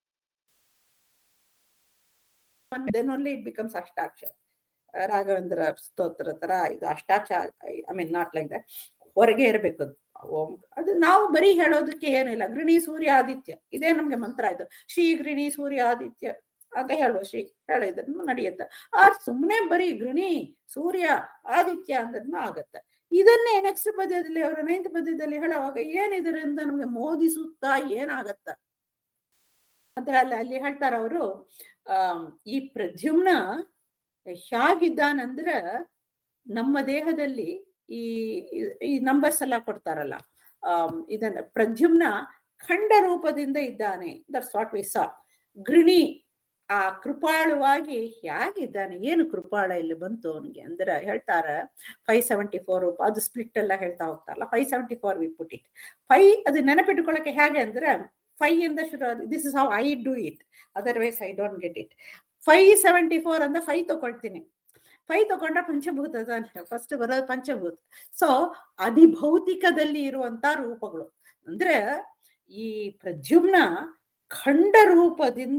ಓನ್ಲಿ ಇಟ್ ಬಿಕಮ್ಸ್ ಅಷ್ಟಾಕ್ಷರ ರಾಘವೇಂದ್ರ ಸ್ತೋತ್ರ ತರ ಇದು ಅಷ್ಟಾಕ್ಷರ I mean not like that ಹೊರಗೆ ಇರಬೇಕು ಓಂ ಅದು ನಾವು ಬರೀ ಹೇಳೋದಕ್ಕೆ ಏನಿಲ್ಲ ಗೃಣಿ ಸೂರ್ಯ ಆದಿತ್ಯ ಇದೇ ನಮ್ಗೆ ಮಂತ್ರ ಇದು ಶ್ರೀ ಗೃಣಿ ಸೂರ್ಯ ಆದಿತ್ಯ ಅಂತ ಹೇಳುವ ಶ್ರೀ ಹೇಳಿದ್ರು ನಡೆಯುತ್ತೆ ಆ ಸುಮ್ಮನೆ ಬರೀ ಗೃಣಿ ಸೂರ್ಯ ಆದಿತ್ಯ ಅಂದ್ರೂ ಆಗತ್ತೆ ಇದನ್ನೇ ನೆಕ್ಸ್ಟ್ ಪದ್ಯದಲ್ಲಿ ಅವರ ನೈನ್ತ್ ಪದ್ಯದಲ್ಲಿ ಹೇಳುವಾಗ ಏನ್ ಇದರಿಂದ ನಮ್ಗೆ ಮೋದಿಸುತ್ತಾ ಏನಾಗತ್ತ ಅದ್ರಲ್ಲಿ ಅಲ್ಲಿ ಹೇಳ್ತಾರ ಅವರು ಆ ಈ ಪ್ರದ್ಯುಮ್ನ ಹೇಗಿದ್ದಾನಂದ್ರ ನಮ್ಮ ದೇಹದಲ್ಲಿ ಈ ಈ ನಂಬರ್ಸ್ ಎಲ್ಲ ಕೊಡ್ತಾರಲ್ಲ ಆ ಇದನ್ನ ಪ್ರದ್ಯುಮ್ನ ಖಂಡ ರೂಪದಿಂದ ಇದ್ದಾನೆ ದಟ್ಸ್ ವಾಟ್ ವಿ ಸಾ ಗೃಣಿ ಆ ಕೃಪಾಳುವಾಗಿ ಹೇಗಿದ್ದಾನೆ ಏನು ಕೃಪಾಳ ಇಲ್ಲಿ ಬಂತು ಅವನಿಗೆ ಅಂದ್ರೆ ಹೇಳ್ತಾರ ಫೈವ್ ಸೆವೆಂಟಿ ಫೋರ್ ಅದು ಸ್ಪ್ಲಿಟ್ ಎಲ್ಲ ಹೇಳ್ತಾ ಹೋಗ್ತಾರಲ್ಲ five seventy four we put it ಫೈ ಅದು ನೆನಪಿಟ್ಕೊಳ್ಳಕ್ಕೆ ಹೇಗೆ ಅಂದ್ರೆ ಫೈ ಇಂದ ಶುರು this is how I do it otherwise I don't get it five seventy four ಅಂದ್ರೆ ಫೈ ತಗೊಳ್ತೀನಿ ಫೈ ತಗೊಂಡ್ರೆ ಪಂಚಭೂತ ಫಸ್ಟ್ ಬರೋದು ಪಂಚಭೂತ ಸೊ ಅಧಿಭೌತಿಕದಲ್ಲಿ ಇರುವಂತ ರೂಪಗಳು ಅಂದ್ರೆ ಈ ಪ್ರದ್ಯುಮ್ನ ಖಂಡ ರೂಪದಿಂದ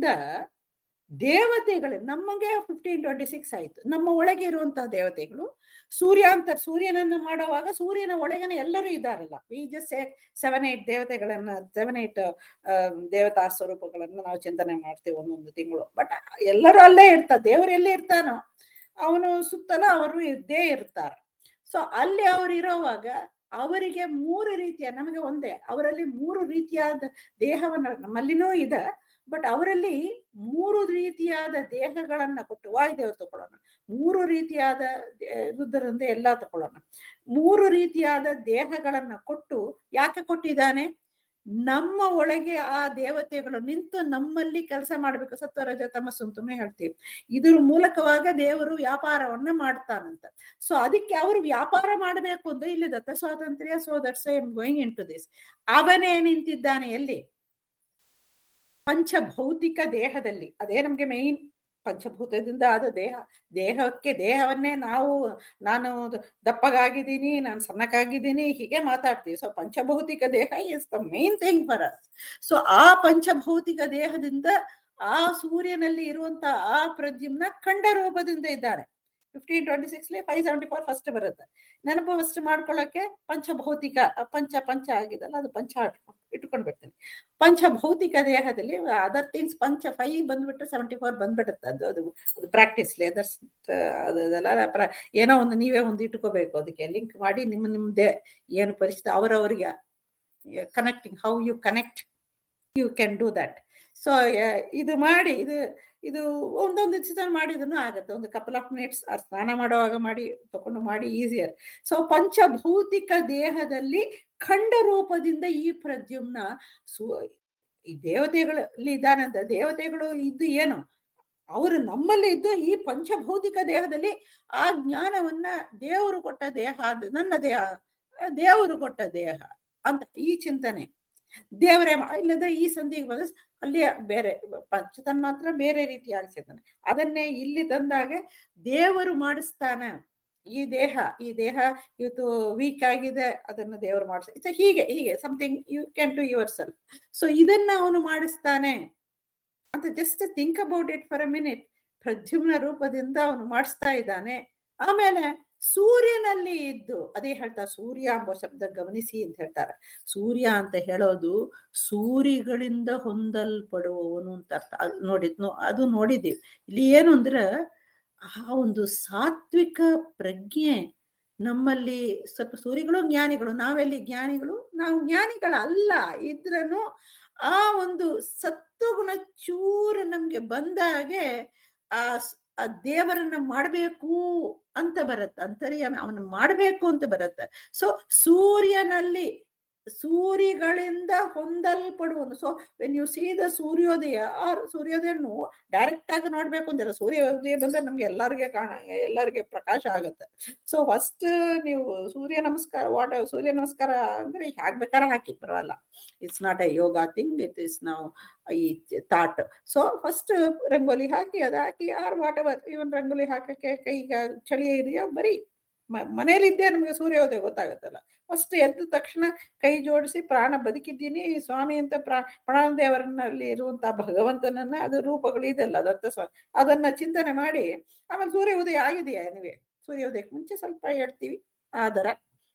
ದೇವತೆಗಳು ನಮಗೆ ಫಿಫ್ಟೀನ್ ಟ್ವೆಂಟಿ ಸಿಕ್ಸ್ ಆಯ್ತು ನಮ್ಮ ಒಳಗೆ ಇರುವಂತಹ ದೇವತೆಗಳು ಸೂರ್ಯ ಅಂತ ಸೂರ್ಯನನ್ನು ಮಾಡುವಾಗ ಸೂರ್ಯನ ಒಳಗನೆ ಎಲ್ಲರೂ ಇದ್ದಾರಲ್ಲ ಈ ಜಸ್ಟ್ ಸೆವೆನ್ ಏಟ್ ದೇವತೆಗಳನ್ನ ಸೆವೆನ್ ಏಟ್ ದೇವತಾ ಸ್ವರೂಪಗಳನ್ನ ನಾವು ಚಿಂತನೆ ಮಾಡ್ತೀವಿ ಒಂದೊಂದು ತಿಂಗಳು ಬಟ್ ಎಲ್ಲರೂ ಅಲ್ಲೇ ಇರ್ತಾರೆ ದೇವರು ಎಲ್ಲಿ ಇರ್ತಾನೋ ಅವನು ಸುತ್ತಲ ಅವರು ಇದ್ದೇ ಇರ್ತಾರೆ ಸೊ ಅಲ್ಲಿ ಅವ್ರು ಇರೋವಾಗ ಅವರಿಗೆ ಮೂರು ರೀತಿಯ ನಮಗೆ ಒಂದೇ ಅವರಲ್ಲಿ ಮೂರು ರೀತಿಯಾದ ದೇಹವನ್ನ ನಮ್ಮಲ್ಲಿನೂ ಇದೆ ಬಟ್ ಅವರಲ್ಲಿ ಮೂರು ರೀತಿಯಾದ ದೇಹಗಳನ್ನ ಕೊಟ್ಟು ವಾಯುದೇವರು ತಗೊಳ್ಳೋಣ ಮೂರು ರೀತಿಯಾದ ರುದ್ರರಿಂದ ಎಲ್ಲಾ ತಗೊಳ್ಳೋಣ ಮೂರು ರೀತಿಯಾದ ದೇಹಗಳನ್ನ ಕೊಟ್ಟು ಯಾಕೆ ಕೊಟ್ಟಿದ್ದಾನೆ ನಮ್ಮ ಒಳಗೆ ಆ ದೇವತೆಗಳು ನಿಂತು ನಮ್ಮಲ್ಲಿ ಕೆಲಸ ಮಾಡ್ಬೇಕು ಸತ್ವರಜ ತಮಸ್ಸು ಅಂತಾನೆ ಹೇಳ್ತೀವಿ ಇದ್ರ ಮೂಲಕವಾಗ ದೇವರು ವ್ಯಾಪಾರವನ್ನ ಮಾಡ್ತಾನಂತ ಸೊ ಅದಕ್ಕೆ ಅವರು ವ್ಯಾಪಾರ ಮಾಡಬೇಕು ಅಂದ್ರೆ ಇಲ್ಲಿ ದತ್ತ ಸ್ವಾತಂತ್ರ್ಯ so that's I am going into this ಅವನೇ ನಿಂತಿದ್ದಾನೆ ಎಲ್ಲಿ ಪಂಚಭೌತಿಕ ದೇಹದಲ್ಲಿ ಅದೇ ನಮ್ಗೆ ಮೈನ್ ಪಂಚಭೂತದಿಂದ ಆದ ದೇಹ ದೇಹಕ್ಕೆ ದೇಹವನ್ನೇ ನಾವು ನಾನು ದಪ್ಪಗಾಗಿದ್ದೀನಿ ನಾನು ಸಣ್ಣಕ್ಕಾಗಿದ್ದೀನಿ ಹೀಗೆ ಮಾತಾಡ್ತೀವಿ ಸೊ ಪಂಚಭೌತಿಕ ದೇಹ is the main thing for us so ಆ ಪಂಚಭೌತಿಕ ದೇಹದಿಂದ ಆ ಸೂರ್ಯನಲ್ಲಿ ಇರುವಂತ ಆ ಪ್ರದ್ಯುಮ್ನ ಖಂಡ ರೂಪದಿಂದ ಇದ್ದಾನೆ fifteen twenty six five seventy four first ಬರುತ್ತೆ ನೆನಪು ಫಸ್ಟ್ ಮಾಡ್ಕೊಳ್ಳೋಕೆ ಪಂಚಭೌತಿಕ ಪಂಚ ಪಂಚ ಆಗಿದಲ್ಲ ಅದು ಪಂಚ ಇಟ್ಕೊಂಡ್ ಬಿಡ್ತೀನಿ ಪಂಚಭೌತಿಕ ದೇಹದಲ್ಲಿ ಅದರ್ ಥಿಂಗ್ಸ್ ಪಂಚ ಫೈವ್ ಬಂದ್ಬಿಟ್ರೆ ಸೆವೆಂಟಿ ಫೋರ್ ಬಂದ್ಬಿಡುತ್ತೆ ಅದು ಅದು ಅದು ಪ್ರಾಕ್ಟೀಸ್ ಲೇದರ್ಸ್ ಅದೆಲ್ಲ ಏನೋ ಒಂದು ನೀವೇ ಒಂದು ಇಟ್ಕೋಬೇಕು ಅದಕ್ಕೆ ಲಿಂಕ್ ಮಾಡಿ ನಿಮ್ಮ ನಿಮ್ದೇ ಏನು ಪರಿಸ್ಥಿತಿ ಅವರವರಿಗೆ connecting how you connect you can do that so ಇದು ಮಾಡಿ ಇದು ಇದು ಒಂದೊಂದು ದಿವಸ ಮಾಡಿದ್ರು ಆಗತ್ತೆ ಒಂದು ಕಪಲ್ ಆಫ್ ಮಿನಿಟ್ಸ್ ಸ್ನಾನ ಮಾಡುವಾಗ ಮಾಡಿ ತಕೊಂಡು ಮಾಡಿ ಈಸಿಯರ್ ಸೊ ಪಂಚಭೌತಿಕ ದೇಹದಲ್ಲಿ ಖಂಡ ರೂಪದಿಂದ ಈ ಪ್ರದ್ಯುಮ್ನ ಸು ಈ ದೇವತೆಗಳಲ್ಲಿ ಇದ್ದಾನಂತ ದೇವತೆಗಳು ಇದ್ದು ಏನು ಅವರು ನಮ್ಮಲ್ಲಿ ಇದ್ದು ಈ ಪಂಚಭೌತಿಕ ದೇಹದಲ್ಲಿ ಆ ಜ್ಞಾನವನ್ನ ದೇವರು ಕೊಟ್ಟ ದೇಹ ಅದು ನನ್ನ ದೇಹ ದೇವರು ಕೊಟ್ಟ ದೇಹ ಅಂತ ಈ ಚಿಂತನೆ ದೇವರೇ ಇಲ್ಲದ ಈ ಸಂಧಿಗೆ ಬಂದ ಅಲ್ಲಿ ಬೇರೆ ಪಂಚತನ್ಮಾತ್ರ ಬೇರೆ ರೀತಿ ಆಡಿಸಿದ್ದಾನೆ ಅದನ್ನೇ ಇಲ್ಲಿ ತಂದಾಗ ದೇವರು ಮಾಡಿಸ್ತಾನ ಈ ದೇಹ ಈ ದೇಹ ಇವತ್ತು ವೀಕ್ ಆಗಿದೆ ಅದನ್ನ ದೇವರು ಮಾಡಿಸ ಹೀಗೆ ಹೀಗೆ something you can to yourself so ಇದನ್ನ ಅವನು ಮಾಡಿಸ್ತಾನೆ ಅಂತ just think about it for a minute Pradyumna ರೂಪದಿಂದ ಅವನು ಮಾಡಿಸ್ತಾ ಇದ್ದಾನೆ ಆಮೇಲೆ ಸೂರ್ಯನಲ್ಲಿ ಇದ್ದು ಅದೇ ಹೇಳ್ತಾರೆ ಸೂರ್ಯ ಎಂಬ ಶಬ್ದ ಗಮನಿಸಿ ಅಂತ ಹೇಳ್ತಾರೆ ಸೂರ್ಯ ಅಂತ ಹೇಳೋದು ಸೂರಿಗಳಿಂದ ಹೊಂದಲ್ಪಡುವವನು ಅಂತ ಅರ್ಥ ಅದ್ ನೋಡಿದ್ ನೋ- ಅದು ನೋಡಿದ್ದೀವಿ ಇಲ್ಲಿ ಏನು ಅಂದ್ರೆ ಆ ಒಂದು ಸಾತ್ವಿಕ ಪ್ರಜ್ಞೆ ನಮ್ಮಲ್ಲಿ ಸ್ವಲ್ಪ ಸೂರಿಗಳು ಜ್ಞಾನಿಗಳು ನಾವೆಲ್ಲಿ ಜ್ಞಾನಿಗಳು ನಾವು ಜ್ಞಾನಿಗಳಲ್ಲ ಇದ್ರನು ಆ ಒಂದು ಸತ್ವಗುಣ ಚೂರು ನಮ್ಗೆ ಬಂದಾಗೆ ಆ ಸ್- ಆ ದೇವರನ್ನ ಮಾಡ್ಬೇಕು ಅಂತ ಬರುತ್ತೆ ಅಂತರ್ಯಾಮಿ ಅವನ ಮಾಡ್ಬೇಕು ಅಂತ ಬರುತ್ತೆ ಸೊ ಸೂರ್ಯನಲ್ಲಿ ಸೂರಿಗಳಿಂದ ಹೊಂದಲ್ಪಡುವನು so when you see the ಸೂರ್ಯೋದಯ ಆರ್ ಸೂರ್ಯೋದಯನ್ನು ಡೈರೆಕ್ಟ್ ಆಗಿ ನೋಡ್ಬೇಕು ಅಂದಿಲ್ಲ ಸೂರ್ಯೋದಯ ಬಂದ್ರೆ ನಮ್ಗೆ ಎಲ್ಲರಿಗೆ ಕಾಣ ಎಲ್ಲರಿಗೆ ಪ್ರಕಾಶ ಆಗುತ್ತೆ ಸೊ ಫಸ್ಟ್ ನೀವು ಸೂರ್ಯ ನಮಸ್ಕಾರ ವಾಟ್ ಸೂರ್ಯ ನಮಸ್ಕಾರ ಅಂದ್ರೆ ಹ್ಯಾಗ್ ಬೇಕಾರ ಹಾಕಿ ಬರಲ್ಲ it's not a yoga thing it is ನಾವು ಈ ಥಾಟ್ ಸೊ ಫಸ್ಟ್ ರಂಗೋಲಿ ಹಾಕಿ ಅದು ಹಾಕಿ or whatever even rangoli ಹಾಕಕ್ಕೆ ಕೈಗ ಚಳಿ ಇದೆಯಾ ಬರೀ ಮ- ಮನೇಲಿದ್ದೇ ನಮ್ಗೆ ಸೂರ್ಯೋದಯ ಗೊತ್ತಾಗುತ್ತಲ್ಲ ಫಸ್ಟ್ ಎದ್ದ ತಕ್ಷಣ ಕೈ ಜೋಡಿಸಿ ಪ್ರಾಣ ಬದುಕಿದ್ದೀನಿ ಸ್ವಾಮಿ ಅಂತ ಪ್ರಾ ಪ್ರಾಣದೇವರನಲ್ಲಿ ಇರುವಂತ ಭಗವಂತನನ್ನ ಅದು ರೂಪಗಳು ಇದೆಲ್ಲ ದತ್ತ ಸ್ವಾಮಿ ಅದನ್ನ ಚಿಂತನೆ ಮಾಡಿ ಆಮೇಲೆ ಸೂರ್ಯ ಉದಯ ಆಗಿದೆಯಾ ನೀವೇ ಸೂರ್ಯೋದಯಕ್ಕೆ ಮುಂಚೆ ಸ್ವಲ್ಪ ಹೇಳ್ತೀವಿ ಆದರ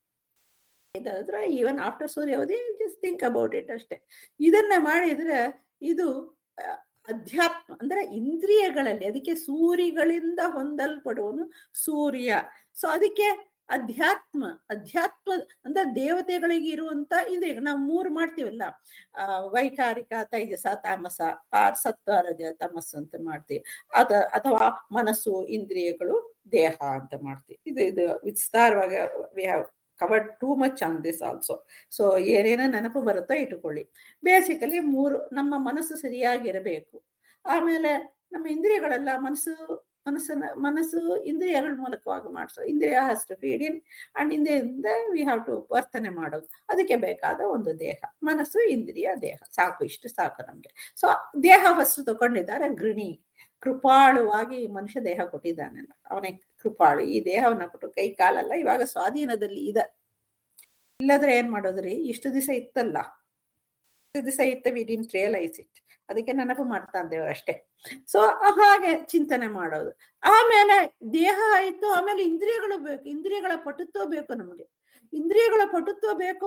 ಇದಾದ್ರೆ ಈವನ್ ಆಫ್ಟರ್ ಸೂರ್ಯೋದಯ ಜಸ್ಟ್ ಥಿಂಕ್ ಅಬೌಟ್ ಇಟ್ ಅಷ್ಟೇ ಇದನ್ನ ಮಾಡಿದ್ರೆ ಇದು ಆ, ಅಧ್ಯಾತ್ಮ ಅಂದ್ರೆ ಇಂದ್ರಿಯಗಳಲ್ಲಿ ಅದಕ್ಕೆ ಸೂರಿಗಳಿಂದ ಹೊಂದಲ್ಪಡುವನು ಸೂರ್ಯ ಸೊ ಅದಕ್ಕೆ ಅಧ್ಯಾತ್ಮ ಅಧ್ಯಾತ್ಮ ಅಂದ್ರೆ ದೇವತೆಗಳಿಗೆ ಇರುವಂತ ಇಂದ್ರಿಯ ನಾವು ಮೂರು ಮಾಡ್ತೀವಲ್ಲ ಆ ವೈಕಾರಿಕ ತೈಜಸ ತಾಮಸ ಆ ಸತ್ವ ರಜ ತಮಸ್ಸು ಅಂತ ಮಾಡ್ತೀವಿ ಅದ ಅಥವಾ ಮನಸ್ಸು ಇಂದ್ರಿಯಗಳು ದೇಹ ಅಂತ ಮಾಡ್ತೀವಿ ಇದು ಇದು ವಿಸ್ತಾರವಾಗಿ we have covered too much on this also so ಏನೇನೋ ನೆನಪು ಬರುತ್ತೋ ಇಟ್ಟುಕೊಳ್ಳಿ ಬೇಸಿಕಲಿ ಮೂರು ನಮ್ಮ ಮನಸ್ಸು ಸರಿಯಾಗಿರಬೇಕು ಆಮೇಲೆ ನಮ್ಮ ಇಂದ್ರಿಯಗಳೆಲ್ಲ ಮನಸ್ಸು ಮನಸ್ಸನ್ನ ಮನಸ್ಸು ಇಂದ್ರಿಯಗಳ ಮೂಲಕವಾಗಿ ಮಾಡಿಸೋ ಇಂದ್ರಿಯ has to feed in and ಇಂದ್ರಿಯಿಂದ ವಿ ಹ್ಯಾವ್ ಟು ವರ್ತನೆ ಮಾಡೋದು ಅದಕ್ಕೆ ಬೇಕಾದ ಒಂದು ದೇಹ ಮನಸ್ಸು ಇಂದ್ರಿಯ ದೇಹ ಸಾಕು ಇಷ್ಟು ಸಾಕು ನಮ್ಗೆ ಸೊ ದೇಹ ಹೊಸ್ತು ತಗೊಂಡಿದ್ದಾರೆ ಗೃಣಿ ಕೃಪಾಳುವಾಗಿ ಮನುಷ್ಯ ದೇಹ ಕೊಟ್ಟಿದ್ದಾನೆ ಅವನೇ ಕೃಪಾಳು ಈ ದೇಹವನ್ನ ಕೊಟ್ಟು ಕೈ ಕಾಲಲ್ಲ ಇವಾಗ ಸ್ವಾಧೀನದಲ್ಲಿ ಇದೆ ಇಲ್ಲದ್ರೆ ಏನ್ ಮಾಡೋದ್ರಿ ಇಷ್ಟು ದಿವಸ ಇತ್ತಲ್ಲ ಇಷ್ಟು ದಿವಸ ಇತ್ತು ವಿ ಡಿಂಟ್ ರಿಯಲೈಸ್ ಇಟ್ ಅದಕ್ಕೆ ನೆನಪು ಮಾಡ್ತಾ ಇದ್ದೇವೆ ಅಷ್ಟೇ ಸೊ ಹಾಗೆ ಚಿಂತನೆ ಮಾಡೋದು ಆಮೇಲೆ ದೇಹ ಆಯ್ತು ಆಮೇಲೆ ಇಂದ್ರಿಯಗಳು ಬೇಕು ಇಂದ್ರಿಯಗಳ ಪಟುತ್ವ ಬೇಕು ನಮಗೆ ಇಂದ್ರಿಯಗಳ ಪಟುತ್ವ ಬೇಕು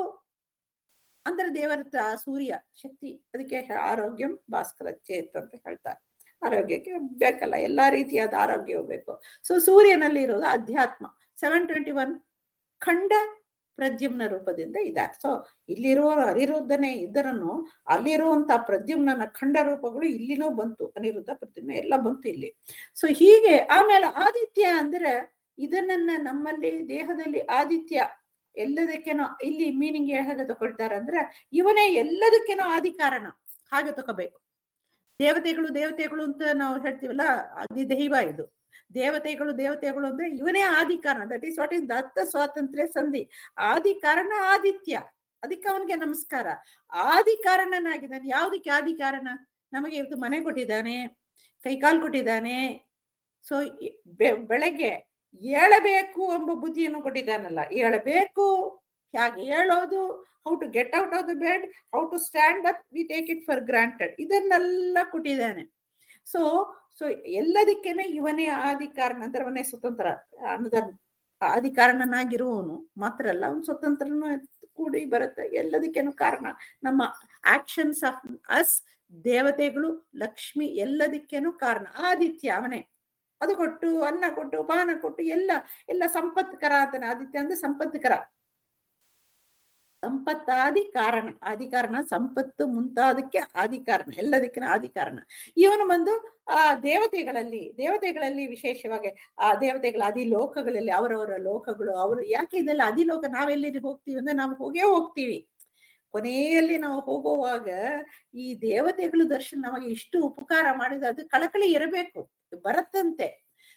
ಅಂದ್ರೆ ದೇವರ ತ- ಸೂರ್ಯ ಶಕ್ತಿ ಅದಕ್ಕೆ ಆರೋಗ್ಯಂ ಭಾಸ್ಕರ ಚೇತ್ ಅಂತ ಹೇಳ್ತಾರೆ ಆರೋಗ್ಯಕ್ಕೆ ಬೇಕಲ್ಲ ಎಲ್ಲಾ ರೀತಿಯಾದ ಆರೋಗ್ಯವೂ ಬೇಕು ಸೊ ಸೂರ್ಯನಲ್ಲಿ ಇರೋದು ಅಧ್ಯಾತ್ಮ ಸೆವೆನ್ ಟ್ವೆಂಟಿ ಒನ್ ಖಂಡ ಪ್ರದ್ಯುಮ್ನ ರೂಪದಿಂದ ಇದ್ದಾರೆ ಸೊ ಇಲ್ಲಿರುವ ಅನಿರುದ್ಧನೇ ಇದ್ದರನ್ನು ಅಲ್ಲಿರುವಂತ ಪ್ರದ್ಯುಮ್ನ ಖಂಡ ರೂಪಗಳು ಇಲ್ಲಿನೂ ಬಂತು ಅನಿರುದ್ಧ ಪ್ರದ್ಯುಮ್ನ ಎಲ್ಲ ಬಂತು ಇಲ್ಲಿ ಸೊ ಹೀಗೆ ಆಮೇಲೆ ಆದಿತ್ಯ ಅಂದ್ರೆ ಇದನ್ನ ನಮ್ಮಲ್ಲಿ ದೇಹದಲ್ಲಿ ಆದಿತ್ಯ ಎಲ್ಲದಕ್ಕೇನೋ ಇಲ್ಲಿ ಮೀನಿಂಗ್ ಹೇಗೆ ತಗೊಳ್ತಾರೆ ಅಂದ್ರೆ ಇವನೇ ಎಲ್ಲದಕ್ಕೇನೋ ಆದಿ ಕಾರಣ ಹಾಗೆ ತಗೋಬೇಕು ದೇವತೆಗಳು ದೇವತೆಗಳು ಅಂತ ನಾವು ಹೇಳ್ತೀವಲ್ಲ ಅದಿ ದೈವ ಇದು ದೇವತೆಗಳು ದೇವತೆಗಳು ಅಂದ್ರೆ ಇವನೇ ಆದಿ ಕಾರಣ ದಟ್ ಈಸ್ ವಾಟ್ ಇಸ್ ದತ್ತ ಸ್ವಾತಂತ್ರ್ಯ ಸಂಧಿ ಆದಿ ಕಾರಣ ಆದಿತ್ಯ ಅದಕ್ಕೆ ಅವನಿಗೆ ನಮಸ್ಕಾರ ಆದಿ ಕಾರಣನಾಗಿದ್ದಾನೆ ಯಾವ್ದಕ್ಕೆ ಆದಿ ಕಾರಣ ನಮಗೆ ಇವತ್ತು ಮನೆ ಕೊಟ್ಟಿದ್ದಾನೆ ಕೈಕಾಲು ಕೊಟ್ಟಿದ್ದಾನೆ ಸೊ ಬೆಳಗ್ಗೆ ಏಳಬೇಕು ಎಂಬ ಬುದ್ಧಿಯನ್ನು ಕೊಟ್ಟಿದ್ದಾನಲ್ಲ ಏಳಬೇಕು ಹೇಗೆ ಹೇಳೋದು how to get out of the bed how to stand up we take it for granted ಇದನ್ನೆಲ್ಲ ಕೊಟ್ಟಿದ್ದಾನೆ ಸೊ ಸೊ ಎಲ್ಲದಕ್ಕೇನೆ ಇವನೇ ಆದಿ ಕಾರಣ ಅಂದ್ರೆ ಅವನೇ ಸ್ವತಂತ್ರ ಅನ್ನೋದ ಆದಿ ಕಾರಣನಾಗಿರುವವನು ಮಾತ್ರ ಅಲ್ಲ ಅವನು ಸ್ವತಂತ್ರನು ಕೂಡಿ ಬರುತ್ತೆ ಎಲ್ಲದಕ್ಕೇನು ಕಾರಣ ನಮ್ಮ ಆಕ್ಷನ್ಸ್ ಆಫ್ ಅಸ್ ದೇವತೆಗಳು ಲಕ್ಷ್ಮಿ ಎಲ್ಲದಕ್ಕೇನು ಕಾರಣ ಆದಿತ್ಯ ಅವನೇ ಅದು ಕೊಟ್ಟು ಅನ್ನ ಕೊಟ್ಟು ಪಾನ ಕೊಟ್ಟು ಎಲ್ಲ ಎಲ್ಲ ಸಂಪತ್ಕರ ಅಂತಾನೆ ಆದಿತ್ಯ ಅಂದ್ರೆ ಸಂಪತ್ಕರ ಸಂಪತ್ತಾದಿ ಕಾರಣ ಆದಿ ಕಾರಣ ಸಂಪತ್ತು ಮುಂತಾದಕ್ಕೆ ಆದಿ ಕಾರಣ ಎಲ್ಲದಕ್ಕೆ ಆದಿ ಕಾರಣ ಇವನು ಬಂದು ಆ ದೇವತೆಗಳಲ್ಲಿ ದೇವತೆಗಳಲ್ಲಿ ವಿಶೇಷವಾಗಿ ಆ ದೇವತೆಗಳ ಅಧಿಲೋಕಗಳಲ್ಲಿ ಅವರವರ ಲೋಕಗಳು ಅವರು ಯಾಕೆ ಇದೆಲ್ಲ ಅಧಿಲೋಕ ನಾವೆಲ್ಲಿ ಹೋಗ್ತೀವಿ ಅಂದ್ರೆ ನಾವು ಹೋಗೇ ಹೋಗ್ತೀವಿ ಕೊನೆಯಲ್ಲಿ ನಾವು ಹೋಗುವಾಗ ಈ ದೇವತೆಗಳು ದರ್ಶನ ನಮಗೆ ಇಷ್ಟು ಉಪಕಾರ ಮಾಡಿದ ಅದು ಕಳಕಳಿ ಇರಬೇಕು ಬರತ್ತಂತೆ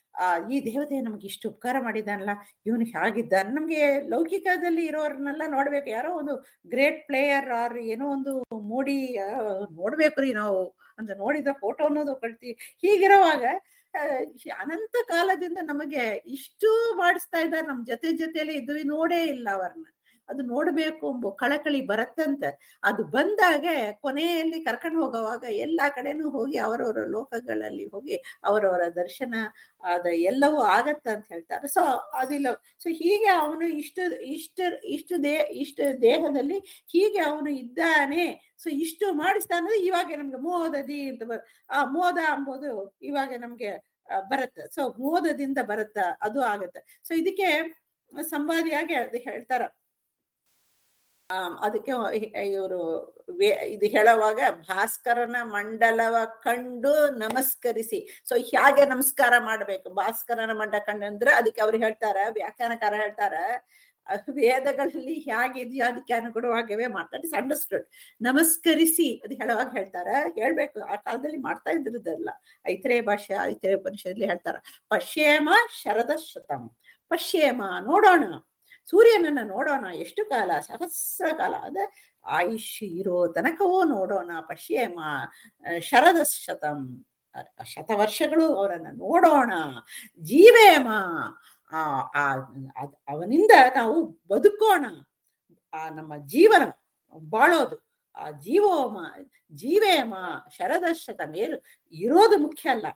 ಆ ಈ ದೇವತೆ ನಮ್ಗೆ ಇಷ್ಟು ಉಪಕಾರ ಮಾಡಿದಾನಲ್ಲ ಇವನು ಹೇಗಿದ್ದಾನೆ ನಮ್ಗೆ ಲೌಕಿಕದಲ್ಲಿ ಇರೋರ್ನೆಲ್ಲ ನೋಡ್ಬೇಕು ಯಾರೋ ಒಂದು ಗ್ರೇಟ್ ಪ್ಲೇಯರ್ ಆರ್ ಏನೋ ಒಂದು ಮೂಡಿ ಆ, ನೋಡ್ಬೇಕು ರೀ ನಾವು ಅಂತ ನೋಡಿದ ಫೋಟೋ ಅನ್ನೋದು ಕಳ್ತಿ ಹೀಗಿರುವಾಗ ಆ, ಅನಂತ ಕಾಲದಿಂದ ನಮಗೆ ಇಷ್ಟು ಮಾಡಿಸ್ತಾ ಇದ್ದಾರೆ ನಮ್ ಜೊತೆ ಜೊತೆಲಿ ಇದು ನೋಡೇ ಇಲ್ಲ ಅವ್ರನ್ನ ಅದು ನೋಡ್ಬೇಕು ಎಂಬ ಕಳಕಳಿ ಬರತ್ತಂತೆ ಅದು ಬಂದಾಗ ಕೊನೆಯಲ್ಲಿ ಕರ್ಕೊಂಡು ಹೋಗುವಾಗ ಎಲ್ಲಾ ಕಡೆನೂ ಹೋಗಿ ಅವರವರ ಲೋಕಗಳಲ್ಲಿ ಹೋಗಿ ಅವರವರ ದರ್ಶನ ಅದ ಎಲ್ಲವೂ ಆಗತ್ತ ಅಂತ ಹೇಳ್ತಾರೆ ಸೊ ಅದಿಲ್ಲ ಸೊ ಹೀಗೆ ಅವನು ಇಷ್ಟು ಇಷ್ಟ ಇಷ್ಟು ದೇ ಇಷ್ಟು ದೇಹದಲ್ಲಿ ಹೀಗೆ ಅವನು ಇದ್ದಾನೆ ಸೊ ಇಷ್ಟು ಮಾಡಿಸ್ತಾನೆ ಇವಾಗ ನಮ್ಗೆ ಮೋದದಿ ಅಂತ ಬರ್ ಆ ಮೋದ ಅಂಬೋದು ಇವಾಗ ನಮ್ಗೆ ಆ, ಬರುತ್ತೆ ಸೊ ಮೋದದಿಂದ ಬರುತ್ತ ಅದು ಆಗತ್ತೆ ಸೊ ಇದಕ್ಕೆ ಸಂವಾದಿಯಾಗಿ ಅದು ಹೇಳ್ತಾರ ಆ, ಅದಕ್ಕೆ ಇವರು ಇದು ಹೇಳುವಾಗ ಭಾಸ್ಕರನ ಮಂಡಲವ ಕಂಡು ನಮಸ್ಕರಿಸಿ ಸೊ ಹೇಗೆ ನಮಸ್ಕಾರ ಮಾಡ್ಬೇಕು ಭಾಸ್ಕರನ ಮಂಡ ಕಂಡು ಅಂದ್ರೆ ಅದಕ್ಕೆ ಅವ್ರು ಹೇಳ್ತಾರ ವ್ಯಾಖ್ಯಾನಕಾರ ಹೇಳ್ತಾರ ಅಹ್, ವೇದಗಳಲ್ಲಿ ಹೇಗಿದೆಯೋ ಅದಕ್ಕೆ ಅನುಗುಣವಾಗಿವೆ ಮಾತಾಡಿ ಅಂಡರ್ಸ್ಟುಡ್ ನಮಸ್ಕರಿಸಿ ಅದು ಹೇಳುವಾಗ ಹೇಳ್ತಾರ ಹೇಳ್ಬೇಕು ಆ ಕಾಲದಲ್ಲಿ ಮಾಡ್ತಾ ಇದ್ರದಲ್ಲ ಐತರೇ ಭಾಷೆ ಐತರೇ ಉಪನಿಷದಲ್ಲಿ ಹೇಳ್ತಾರ ಪಶ್ಯೇಮ ಶರದ ಶತಂ ಪಶ್ಯೇಮ ನೋಡೋಣ ಸೂರ್ಯನನ್ನ ನೋಡೋಣ ಎಷ್ಟು ಕಾಲ ಸಹಸ್ರ ಕಾಲ ಅದ ಆಯುಷ್ ಇರೋ ತನಕವೂ ನೋಡೋಣ ಪಶ್ಯೇಮ ಅಹ್, ಶರದ ಶತಂ ಅಹ್, ಶತವರ್ಷಗಳು ಅವರನ್ನ ನೋಡೋಣ ಜೀವೇಮ ಆ ಆ ಅದ್- ಅವನಿಂದ ನಾವು ಬದುಕೋಣ ಆ ನಮ್ಮ ಜೀವನ ಬಾಳೋದು ಆ ಜೀವೋಮ ಜೀವೇಮ ಶರದಶತ ಮೇಲು ಇರೋದು ಮುಖ್ಯ ಅಲ್ಲ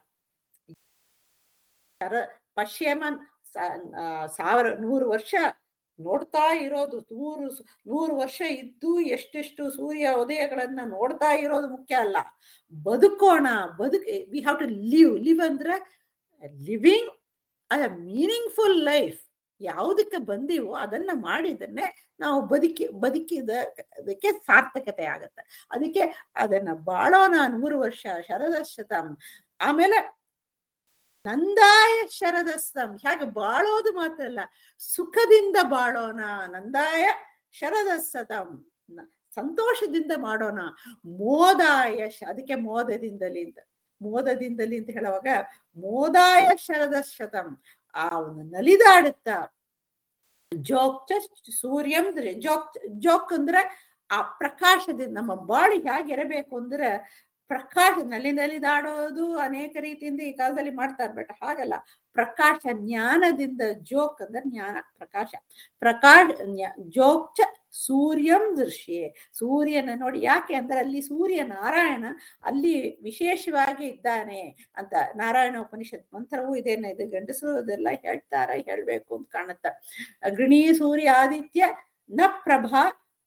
ಶರ ಪಶ್ಯೇಮ ಸ- ಆ, ಸಾವಿರ ನೂರು ವರ್ಷ ನೋಡ್ತಾ ಇರೋದು ನೂರು ಸ- ನೂರು ವರ್ಷ ಇದ್ದು ಎಷ್ಟೆಷ್ಟು ಸೂರ್ಯ ಉದಯಗಳನ್ನ ನೋಡ್ತಾ ಇರೋದು ಮುಖ್ಯ ಅಲ್ಲ ಬದುಕೋಣ ಬದುಕ್ we have to live live ಅಂದ್ರೆ ಲಿವಿಂಗ್ ಅ ಮೀನಿಂಗ್ಫುಲ್ ಲೈಫ್ ಯಾವುದಕ್ಕೆ ಬಂದೀವೋ ಅದನ್ನ ಮಾಡಿದನ್ನೇ ನಾವು ಬದುಕಿ ಬದುಕಿದ ಅದಕ್ಕೆ ಸಾರ್ಥಕತೆ ಆಗತ್ತೆ ಅದಕ್ಕೆ ಅದನ್ನ ಬಾಳೋಣ ನೂರು ವರ್ಷ ಶರದಶತಂ ಆಮೇಲೆ ನಂದಾಯ ಶರದಸ್ತಂ ಹೇಗೆ ಬಾಳೋದು ಮಾತ್ರ ಅಲ್ಲ ಸುಖದಿಂದ ಬಾಳೋಣ ನಂದಾಯ ಶರದಸ್ತಂ ನ- ಸಂತೋಷದಿಂದ ಮಾಡೋಣ ಮೋದಾಯ ಶ- ಅದಕ್ಕೆ ಮೋದದಿಂದಲಿ ಅಂತ ಮೋದದಿಂದಲಿ ಅಂತ ಹೇಳುವಾಗ ಮೋದಾಯ ಶರದ ಶತಂ ಆ ಒಂದು ನಲಿದಾಡುತ್ತಾ ಜೋಕ್ ಸೂರ್ಯಂ ಅಂದ್ರೆ ಜೋಕ್ ಜೋಕ್ ಅಂದ್ರೆ ಆ ಪ್ರಕಾಶದಿಂದ ನಮ್ಮ ಬಾಳಿ ಹೇಗಿರಬೇಕು ಅಂದ್ರೆ ಪ್ರಕಾಶ ನಲಿ ನಲಿದಾಡೋದು ಅನೇಕ ರೀತಿಯಿಂದ ಈ ಕಾಲದಲ್ಲಿ ಮಾಡ್ತಾರೆ ಬಟ್ ಹಾಗಲ್ಲ ಪ್ರಕಾಶ ಜ್ಞಾನದಿಂದ ಜೋಕ್ ಅಂದ್ರೆ ಜ್ಞಾನ ಪ್ರಕಾಶ ಪ್ರಕಾಶ ಜ್ಞಾ- ಜೋಕ್ ಚ ಸೂರ್ಯಂ ದೃಶ್ಯೆ ಸೂರ್ಯನ ನೋಡಿ ಯಾಕೆ ಅಂದ್ರೆ ಅಲ್ಲಿ ಸೂರ್ಯ ನಾರಾಯಣ ಅಲ್ಲಿ ವಿಶೇಷವಾಗಿ ಇದ್ದಾನೆ ಅಂತ ನಾರಾಯಣ ಉಪನಿಷತ್ ಮಂತ್ರವೂ ಇದೇನೆ ಇದು ಗಂಡಸರು ಅದೆಲ್ಲ ಹೇಳ್ತಾರೆ ಹೇಳ್ಬೇಕು ಅಂತ ಕಾಣುತ್ತ ಗೃಣಿ ಸೂರ್ಯ ಆದಿತ್ಯ ನ ಪ್ರಭಾ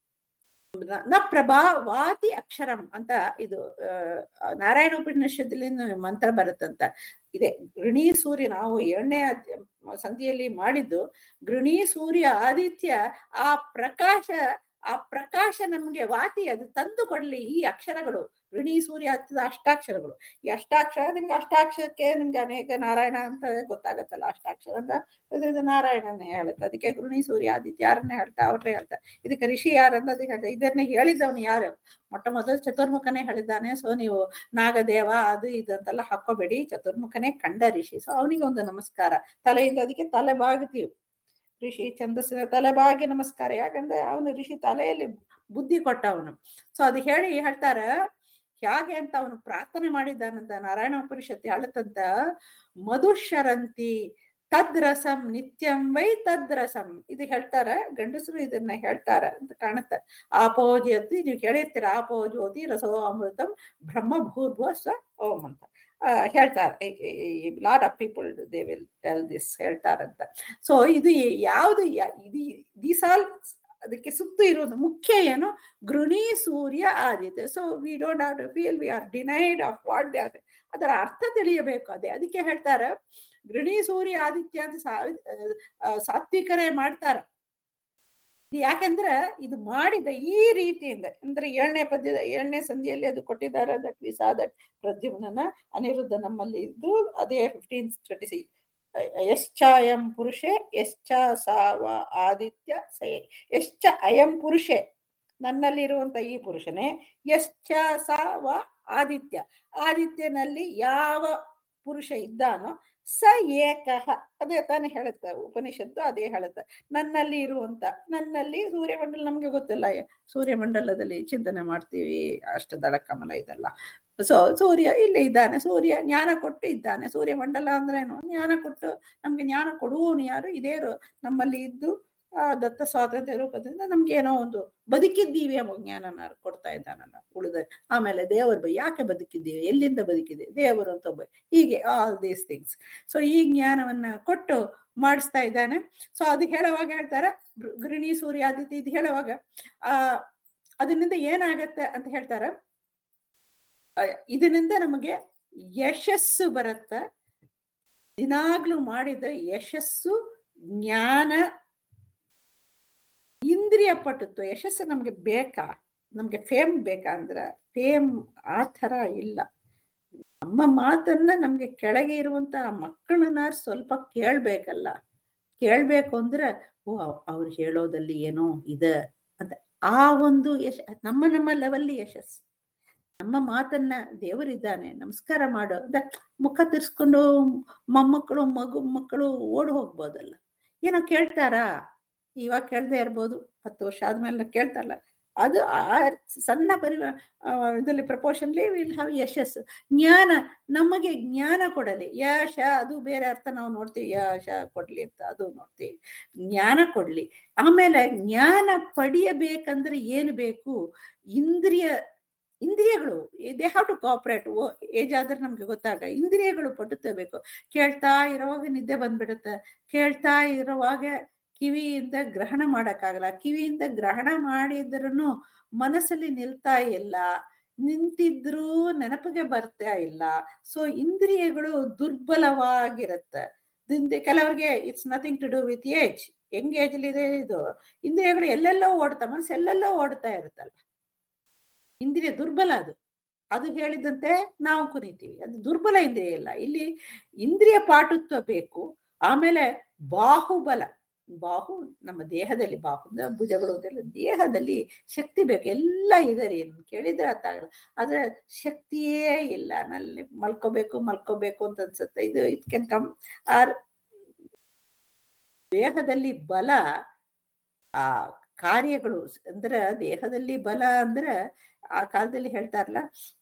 ನ- ನ ಪ್ರಭಾ ವಾತಿ ಅಕ್ಷರಂ ಅಂತ ಇದು ಆ, ನಾರಾಯಣ ಉಪನಿಷತ್ತಲ್ಲಿ ಮಂತ್ರ ಬರುತ್ತಂತ ಇದೆ ಗೃಣಿ ಸೂರ್ಯ ನಾವು ಏಳನೇ ಅಧ್ಯ- ಸಂಧಿಯಲ್ಲಿ ಮಾಡಿದ್ದು ಗೃಣಿ ಸೂರ್ಯ ಆದಿತ್ಯ ಆ ಪ್ರಕಾಶ ಆ ಪ್ರಕಾಶ ನಮ್ಗೆ ವಾತಿ ಅದು ತಂದು ಕೊಡ್ಲಿ ಈ ಅಕ್ಷರಗಳು ಋಣಿ ಸೂರ್ಯ ಹತ್ತದ ಅಷ್ಟಾಕ್ಷರಗಳು ಈ ಅಷ್ಟಾಕ್ಷರ ನಿಮ್ಗೆ ಅಷ್ಟಾಕ್ಷರಕ್ಕೆ ನಿಮ್ಗೆ ಅನೇಕ ನಾರಾಯಣ ಅಂತ ಗೊತ್ತಾಗತ್ತಲ್ಲ ಅಷ್ಟಾಕ್ಷರ ಅಂತ ಇದು ಇದು ನಾರಾಯಣನೇ ಹೇಳುತ್ತೆ ಅದಕ್ಕೆ ಋಣಿ ಸೂರ್ಯ ಆದಿತ್ಯ ಯಾರನ್ನ ಹೇಳ್ತಾ ಅವ್ರನ್ನೇ ಹೇಳ್ತಾ ಇದಕ್ಕೆ ಋಷಿ ಯಾರು ಅನ್ನೋದು ಹೇಳ್ತಾ ಇದನ್ನ ಹೇಳಿದವನು ಯಾರು ಮೊಟ್ಟ ಮೊದಲು ಚತುರ್ಮುಖನೇ ಹೇಳಿದ್ದಾನೆ ಸೊ ನೀವು ನಾಗದೇವ ಅದು ಇದು ಅಂತೆಲ್ಲ ಹಾಕೋಬೇಡಿ ಚತುರ್ಮುಖನೇ ಕಂಡ ಋಷಿ ಸೊ ಅವನಿಗೆ ಒಂದು ನಮಸ್ಕಾರ ತಲೆಯಿಂದ ಅದಕ್ಕೆ ತಲೆ ಬಾಗುತ್ತೀವಿ ಋಷಿ ಛಂದಸ್ಸಿನ ತಲೆ ಬಾಗಿ ನಮಸ್ಕಾರ ಯಾಕಂದ್ರೆ ಅವನು ಋಷಿ ತಲೆಯಲ್ಲಿ ಬುದ್ಧಿ ಕೊಟ್ಟ ಅವನು ಸೊ ಅದು ಹೇಳಿ ಹೇಳ್ತಾರ ಹೇಗೆ ಅಂತ ಅವನು ಪ್ರಾರ್ಥನೆ ಮಾಡಿದ್ದಾನಂತ ನಾರಾಯಣ ಉಪನಿಷತ್ ಹೇಳತ್ತಂತ ಮಧುಶರಂತಿ ತದ್ರಸಂ ನಿತ್ಯಂ ವೈ ತದ್ರಸಂ ಇದು ಹೇಳ್ತಾರ ಗಂಡಸರು ಇದನ್ನ ಹೇಳ್ತಾರ ಅಂತ ಕಾಣುತ್ತೆ ಆಪೋಜ್ಯೋತಿ ನೀವು ಕೇಳಿರ್ತೀರ ಆಪೋಜ್ಯೋತಿ ರಸೋ ಅಮೃತಂ ಬ್ರಹ್ಮ ಭೂರ್ಭುವ ಸ ಓಂ ಅಂತ ಆ, ಹೇಳ್ತಾರೆ lot of people they will tell this ಹೇಳ್ತಾರಂತ ಸೊ ಇದು ಯಾವುದು ಯಾ- ಇದು ದೀಸ್ ಆಲ್ ಅದಕ್ಕೆ ಸುತ್ತು ಇರೋದು ಮುಖ್ಯ ಏನು ಗೃಣಿ ಸೂರ್ಯ ಆದಿತ್ಯ so we don't have to feel we are denied of what they are ಅದರ ಅರ್ಥ ತಿಳಿಯಬೇಕು ಅದೇ ಅದಕ್ಕೆ ಹೇಳ್ತಾರೆ ಗೃಣಿ ಸೂರ್ಯ ಆದಿತ್ಯ ಅಂತ ಸಾ- ಆ, ಸಾತ್ವಿಕರೇ ಮಾಡ್ತಾರ ಇದು ಯಾಕಂದ್ರೆ ಇದು ಮಾಡಿದ ಈ ರೀತಿಯಿಂದ ಅಂದ್ರೆ ಏಳನೇ ಪದ್ಯದ ಏಳನೇ ಸಂಧಿಯಲ್ಲಿ ಅದು ಕೊಟ್ಟಿದ್ದಾರೆ that we saw that Pradyumna Aniruddha ನಮ್ಮಲ್ಲಿ ಇದ್ದು ಅದೇ ಫಿಫ್ಟೀನ್ ಟ್ವೆಂಟಿ ಸಿ ಯಶ್ಚಾಯಂ ಪುರುಷೆ ಯಶ್ಚ ಸಾವ ಆದಿತ್ಯ ಸೇ ಯಶ್ಚ ಅಯಂ ಪುರುಷೆ ನನ್ನಲ್ಲಿರುವಂತ ಈ ಪುರುಷನೇ ಯಶ್ಚ ಸಾವ ಆದಿತ್ಯ ಆದಿತ್ಯನಲ್ಲಿ ಯಾವ ಪುರುಷ ಇದ್ದಾನೋ ಸ ಏಕಃ ಅದೇ ತಾನೇ ಹೇಳುತ್ತೆ ಉಪನಿಷತ್ತು ಅದೇ ಹೇಳುತ್ತೆ ನನ್ನಲ್ಲಿ ಇರುವಂತ ನನ್ನಲ್ಲಿ ಸೂರ್ಯಮಂಡಲ ನಮ್ಗೆ ಗೊತ್ತಿಲ್ಲ ಸೂರ್ಯಮಂಡಲದಲ್ಲಿ ಚಿಂತನೆ ಮಾಡ್ತೀವಿ ಅಷ್ಟದಳ ಕಮಲ ಇದೆಲ್ಲ ಸೊ ಸೂರ್ಯ ಇಲ್ಲಿ ಇದ್ದಾನೆ ಸೂರ್ಯ ಜ್ಞಾನ ಕೊಟ್ಟು ಇದ್ದಾನೆ ಸೂರ್ಯಮಂಡಲ ಅಂದ್ರೇನು ಜ್ಞಾನ ಕೊಟ್ಟು ನಮ್ಗೆ ಜ್ಞಾನ ಕೊಡುವವನು ಯಾರು ಇದೇ ರು- ನಮ್ಮಲ್ಲಿ ಇದ್ದು ಆ ದತ್ತ ಸ್ವಾತಂತ್ರ್ಯ ರೂಪದಿಂದ ನಮ್ಗೆ ಏನೋ ಒಂದು ಬದುಕಿದ್ದೀವಿ ಎಂಬ ಜ್ಞಾನನ ಕೊಡ್ತಾ ಇದ್ದಾನಲ್ಲ ಉಳಿದ ಆಮೇಲೆ ದೇವರು ಬ- ಯಾಕೆ ಬದುಕಿದ್ದೀವಿ ಎಲ್ಲಿಂದ ಬದುಕಿದ್ದೀವಿ ದೇವರು ಅಂತ ಒಬ್ಬ ಹೀಗೆ ಆಲ್ ದೀಸ್ ಥಿಂಗ್ಸ್ ಸೊ ಈ ಜ್ಞಾನವನ್ನ ಕೊಟ್ಟು ಮಾಡಿಸ್ತಾ ಇದ್ದಾನೆ ಸೊ ಅದು ಹೇಳುವಾಗ ಹೇಳ್ತಾರೆ ಗೃ- ಗೃಹಿಣಿ ಸೂರ್ಯಾದಿತ್ಯ ಇದು ಹೇಳುವಾಗ ಆ ಅದರಿಂದ ಏನಾಗತ್ತೆ ಅಂತ ಹೇಳ್ತಾರೆ ಆ, ಇದರಿಂದ ನಮಗೆ ಯಶಸ್ಸು ಬರುತ್ತೆ ದಿನಾಗ್ಲೂ ಮಾಡಿದ ಯಶಸ್ಸು ಜ್ಞಾನ ಇಂದ್ರಿಯ ಪಟುತ್ವ ಯಶಸ್ಸು ನಮ್ಗೆ ಬೇಕಾ ನಮ್ಗೆ ಫೇಮ್ ಬೇಕಾ ಅಂದ್ರ ಫೇಮ್ ಆ ಥರ ಇಲ್ಲ ನಮ್ಮ ಮಾತನ್ನ ನಮ್ಗೆ ಕೆಳಗೆ ಇರುವಂತ ಮಕ್ಕಳನ್ನ ಸ್ವಲ್ಪ ಕೇಳ್ಬೇಕಲ್ಲ ಕೇಳ್ಬೇಕು ಅಂದ್ರೆ ಓ ಅವ್ರು ಹೇಳೋದಲ್ಲಿ ಏನೋ ಇದೆ ಅಂತ ಆ ಒಂದು ಯಶ ನಮ್ಮ ನಮ್ಮ ಲೆವೆಲ್ಲಿ ಯಶಸ್ಸು ನಮ್ಮ ಮಾತನ್ನ ದೇವರಿದ್ದಾನೆ ನಮಸ್ಕಾರ ಮಾಡು ಅದ ಮುಖ ತಿರ್ಸ್ಕೊಂಡು ಮೊಮ್ಮಕ್ಕಳು ಮಗು ಮಕ್ಕಳು ಓಡ್ ಹೋಗ್ಬೋದಲ್ಲ ಏನೋ ಕೇಳ್ತಾರಾ ಇವಾಗ ಕೇಳ್ದೆ ಇರ್ಬೋದು ಹತ್ತು ವರ್ಷ ಆದ್ಮೇಲೆ ಕೇಳ್ತಾರಲ್ಲ ಅದು ಆ ಸಣ್ಣ ಪರಿ ಇದರಲ್ಲಿ ಪ್ರಪೋರ್ಷನ್ಲಿ ವಿಲ್ ಹ್ಯಾವ್ ಯಶಸ್ಸು ಜ್ಞಾನ ನಮಗೆ ಜ್ಞಾನ ಕೊಡಲಿ ಯಶ ಅದು ಬೇರೆ ಅರ್ಥ ನಾವು ನೋಡ್ತೀವಿ ಯಶ ಕೊಡ್ಲಿ ಅಂತ ಅದು ನೋಡ್ತೀವಿ ಜ್ಞಾನ ಕೊಡ್ಲಿ ಆಮೇಲೆ ಜ್ಞಾನ ಪಡೆಯಬೇಕಂದ್ರೆ ಏನು ಬೇಕು ಇಂದ್ರಿಯ ಇಂದ್ರಿಯಗಳು they have to cooperate age ಆದ್ರೆ ನಮ್ಗೆ ಗೊತ್ತಾಗ ಇಂದ್ರಿಯಗಳು ಪಟುತ್ತಬೇಕು ಕೇಳ್ತಾ ಇರುವಾಗ ನಿದ್ದೆ ಬಂದ್ಬಿಡುತ್ತೆ ಕೇಳ್ತಾ ಇರುವಾಗ ಕಿವಿಯಿಂದ ಗ್ರಹಣ ಮಾಡಕ್ಕಾಗಲ್ಲ ಕಿವಿಯಿಂದ ಗ್ರಹಣ ಮಾಡಿದ್ರೂ ಮನಸ್ಸಲ್ಲಿ ನಿಲ್ತಾ ಇಲ್ಲ ನಿಂತಿದ್ರೂ ನೆನಪಿಗೆ ಬರ್ತಾ ಇಲ್ಲ ಸೊ ಇಂದ್ರಿಯಗಳು ದುರ್ಬಲವಾಗಿರುತ್ತೆ ದಿಂದ ಕೆಲವರಿಗೆ it's nothing to do with age ಹೆಂಗ್ ಏಜ್ ಇದೆ ಇದು ಇಂದ್ರಿಯಗಳು ಎಲ್ಲೆಲ್ಲೋ ಓಡ್ತಾ ಮನಸ್ಸು ಎಲ್ಲೆಲ್ಲೋ ಓಡ್ತಾ ಇರುತ್ತಲ್ಲ ಇಂದ್ರಿಯ ದುರ್ಬಲ ಅದು ಅದು ಹೇಳಿದಂತೆ ನಾವು ಕುನಿತೀವಿ ಅದು ದುರ್ಬಲ ಇಂದ್ರಿಯ ಇಲ್ಲ ಇಲ್ಲಿ ಇಂದ್ರಿಯ ಪಾಟುತ್ವ ಬೇಕು ಆಮೇಲೆ ಬಾಹುಬಲ ಬಾಹು ನಮ್ಮ ದೇಹದಲ್ಲಿ ಬಾಹು ಅಂದ್ರೆ ಭುಜಗಳು ಅಂತೆಲ್ಲ ದೇಹದಲ್ಲಿ ಶಕ್ತಿ ಬೇಕು ಎಲ್ಲ ಇದೆ ರೀ ಕೇಳಿದ್ರೆ ಅರ್ಥ ಆಗಲ್ಲ ಆದ್ರೆ ಶಕ್ತಿಯೇ ಇಲ್ಲ ನಲ್ಲಿ ಮಲ್ಕೋಬೇಕು ಮಲ್ಕೋಬೇಕು ಅಂತ ಅನ್ಸುತ್ತೆ ಇದು ಇಟ್ ಕ್ಯಾನ್ ಕಮ್ ಆರ್ ದೇಹದಲ್ಲಿ ಬಲ ಆ ಕಾರ್ಯಗಳು ಅಂದ್ರೆ ದೇಹದಲ್ಲಿ ಬಲ ಅಂದ್ರೆ ಆ ಕಾಲದಲ್ಲಿ ಹೇಳ್ತಾರಲ್ಲ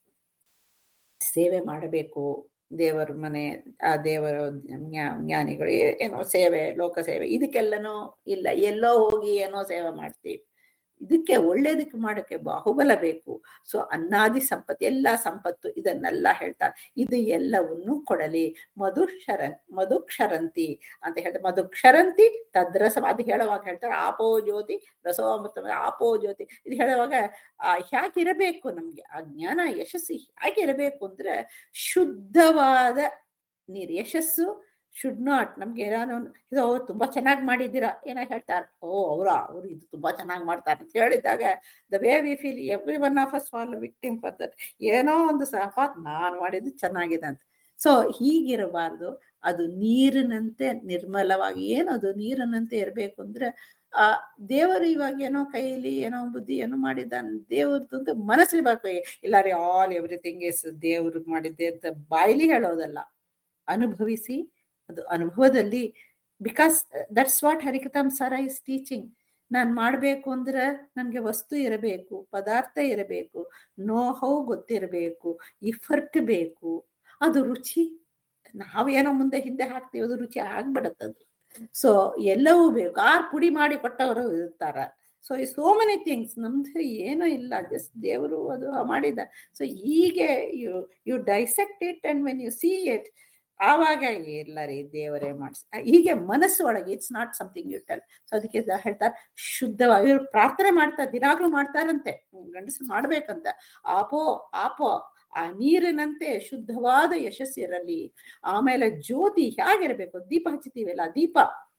ಸೇವೆ ಮಾಡಬೇಕು ದೇವರ ಮನೆ ಆ ದೇವರ ಜ್ಞಾ- ಜ್ಞಾನಿಗಳು ಏ- ಏನೋ ಸೇವೆ ಲೋಕ ಸೇವೆ ಇದಕ್ಕೆಲ್ಲನೂ ಇಲ್ಲ ಎಲ್ಲೋ ಹೋಗಿ ಏನೋ ಸೇವೆ ಮಾಡ್ತೀವಿ ಇದಕ್ಕೆ ಒಳ್ಳೇದಕ್ಕೆ ಮಾಡಕ್ಕೆ ಬಾಹುಬಲ ಬೇಕು ಸೊ ಅನ್ನಾದಿ ಸಂಪತ್ತು ಎಲ್ಲ ಸಂಪತ್ತು ಇದನ್ನೆಲ್ಲ ಹೇಳ್ತಾರೆ ಇದು ಎಲ್ಲವನ್ನು ಕೊಡಲಿ ಮಧುಕ್ಷರನ್ ಮಧುಕ್ಷರಂತಿ ಅಂತ ಹೇಳ್ತಾರೆ ಮಧುಕ್ಷರಂತಿ ತದ್ರಸ ಅದು ಹೇಳುವಾಗ ಹೇಳ್ತಾರೆ ಆಪೋ ಜ್ಯೋತಿ ರಸೋಮೃತ ಆಪೋ ಜ್ಯೋತಿ ಇದು ಹೇಳುವಾಗ ಆ ಹೇಗಿರಬೇಕು ನಮ್ಗೆ ಆ ಜ್ಞಾನ ಯಶಸ್ಸು ಹೇಗಿರಬೇಕು ಅಂದ್ರೆ ಶುದ್ಧವಾದ ನೀರು ಯಶಸ್ಸು ಶುಡ್ ನಾಟ್ ನಮ್ಗೆ ಏನಾನು ಇದು ಅವ್ರು ತುಂಬಾ ಚೆನ್ನಾಗಿ ಮಾಡಿದ್ದೀರಾ ಏನೋ ಹೇಳ್ತಾರೆ ಓ ಅವ್ರ ಅವ್ರು ಇದು ತುಂಬಾ ಚೆನ್ನಾಗಿ ಮಾಡ್ತಾರೆ ಅಂತ ಹೇಳಿದಾಗ the way we feel every one of us fall victim for that ಏನೋ ಒಂದು ಸಹಪಾತ್ ನಾನ್ ಮಾಡಿದ್ದು ಚೆನ್ನಾಗಿದೆ ಅಂತ ಸೊ ಹೀಗಿರಬಾರ್ದು ಅದು ನೀರಿನಂತೆ ನಿರ್ಮಲವಾಗಿ ಏನದು ನೀರಿನಂತೆ ಇರಬೇಕು ಅಂದ್ರೆ ಆ ದೇವರು ಇವಾಗ ಏನೋ ಕೈಯಲ್ಲಿ ಏನೋ ಬುದ್ಧಿ ಏನೋ ಮಾಡಿದ್ದಾನೆ ದೇವ್ರದ್ದು ಅಂತ ಮನಸ್ಸಲ್ಲಿ ಬರ್ಬೇಕು ಇಲ್ಲ ರೀ ಆಲ್ ಎವ್ರಿಥಿಂಗ್ ಇಸ್ ದೇವ್ರು ಮಾಡಿದ್ದೆ ಅಂತ ಬಾಯ್ಲಿ ಹೇಳೋದಲ್ಲ ಅನುಭವಿಸಿ ಅದು ಅನುಭವದಲ್ಲಿ ಬಿಕಾಸ್ ದಟ್ಸ್ ವಾಟ್ ಹರಿಕತಾಮ್ ಸರ ಇಸ್ ಟೀಚಿಂಗ್ ನಾನ್ ಮಾಡ್ಬೇಕು ಅಂದ್ರೆ ನನ್ಗೆ ವಸ್ತು ಇರಬೇಕು ಪದಾರ್ಥ ಇರಬೇಕು ನೋಹೋ ಗೊತ್ತಿರಬೇಕು ಇಫರ್ಟ್ ಬೇಕು ಅದು ರುಚಿ ನಾವೇನೋ ಮುಂದೆ ಹಿಂದೆ ಹಾಕ್ತೀವಿ ಅದು ರುಚಿ ಆಗ್ಬಿಡತ್ತದು ಸೊ ಎಲ್ಲವೂ ಬೇಕು ಆರ್ ಪುಡಿ ಮಾಡಿ ಕೊಟ್ಟವರು ಇರ್ತಾರ ಸೊ ಈ ಸೋ ಮೆನಿ ಥಿಂಗ್ಸ್ ನಮ್ದು ಏನೂ ಇಲ್ಲ ಜಸ್ಟ್ ದೇವರು ಅದು ಮಾಡಿದ ಸೊ ಹೀಗೆ you you dissect it and when you see it ಆವಾಗ ಇಲ್ಲ ರೀ ದೇವರೇ ಮಾಡಿಸ್ ಹೀಗೆ ಮನಸ್ಸು ಒಳಗೆ it's not something you tell so ಅದಕ್ಕೆ ಇದ ಹೇಳ್ತಾರೆ ಶುದ್ಧವಾಗಿ ಇವ್ರು ಪ್ರಾರ್ಥನೆ ಮಾಡ್ತಾರೆ ದಿನಾಗ್ಲೂ ಮಾಡ್ತಾರಂತೆ ಗಂಡಸರು ಮಾಡ್ಬೇಕಂತ ಆಪೋ ಆಪೋ ಆ ನೀರಿನಂತೆ ಶುದ್ಧವಾದ ಯಶಸ್ಸಿರಲಿ ಆಮೇಲೆ ಜ್ಯೋತಿ ಹೇಗಿರಬೇಕು ದೀಪ ಹಚ್ಚುತ್ತೀವಲ್ಲ ದೀಪ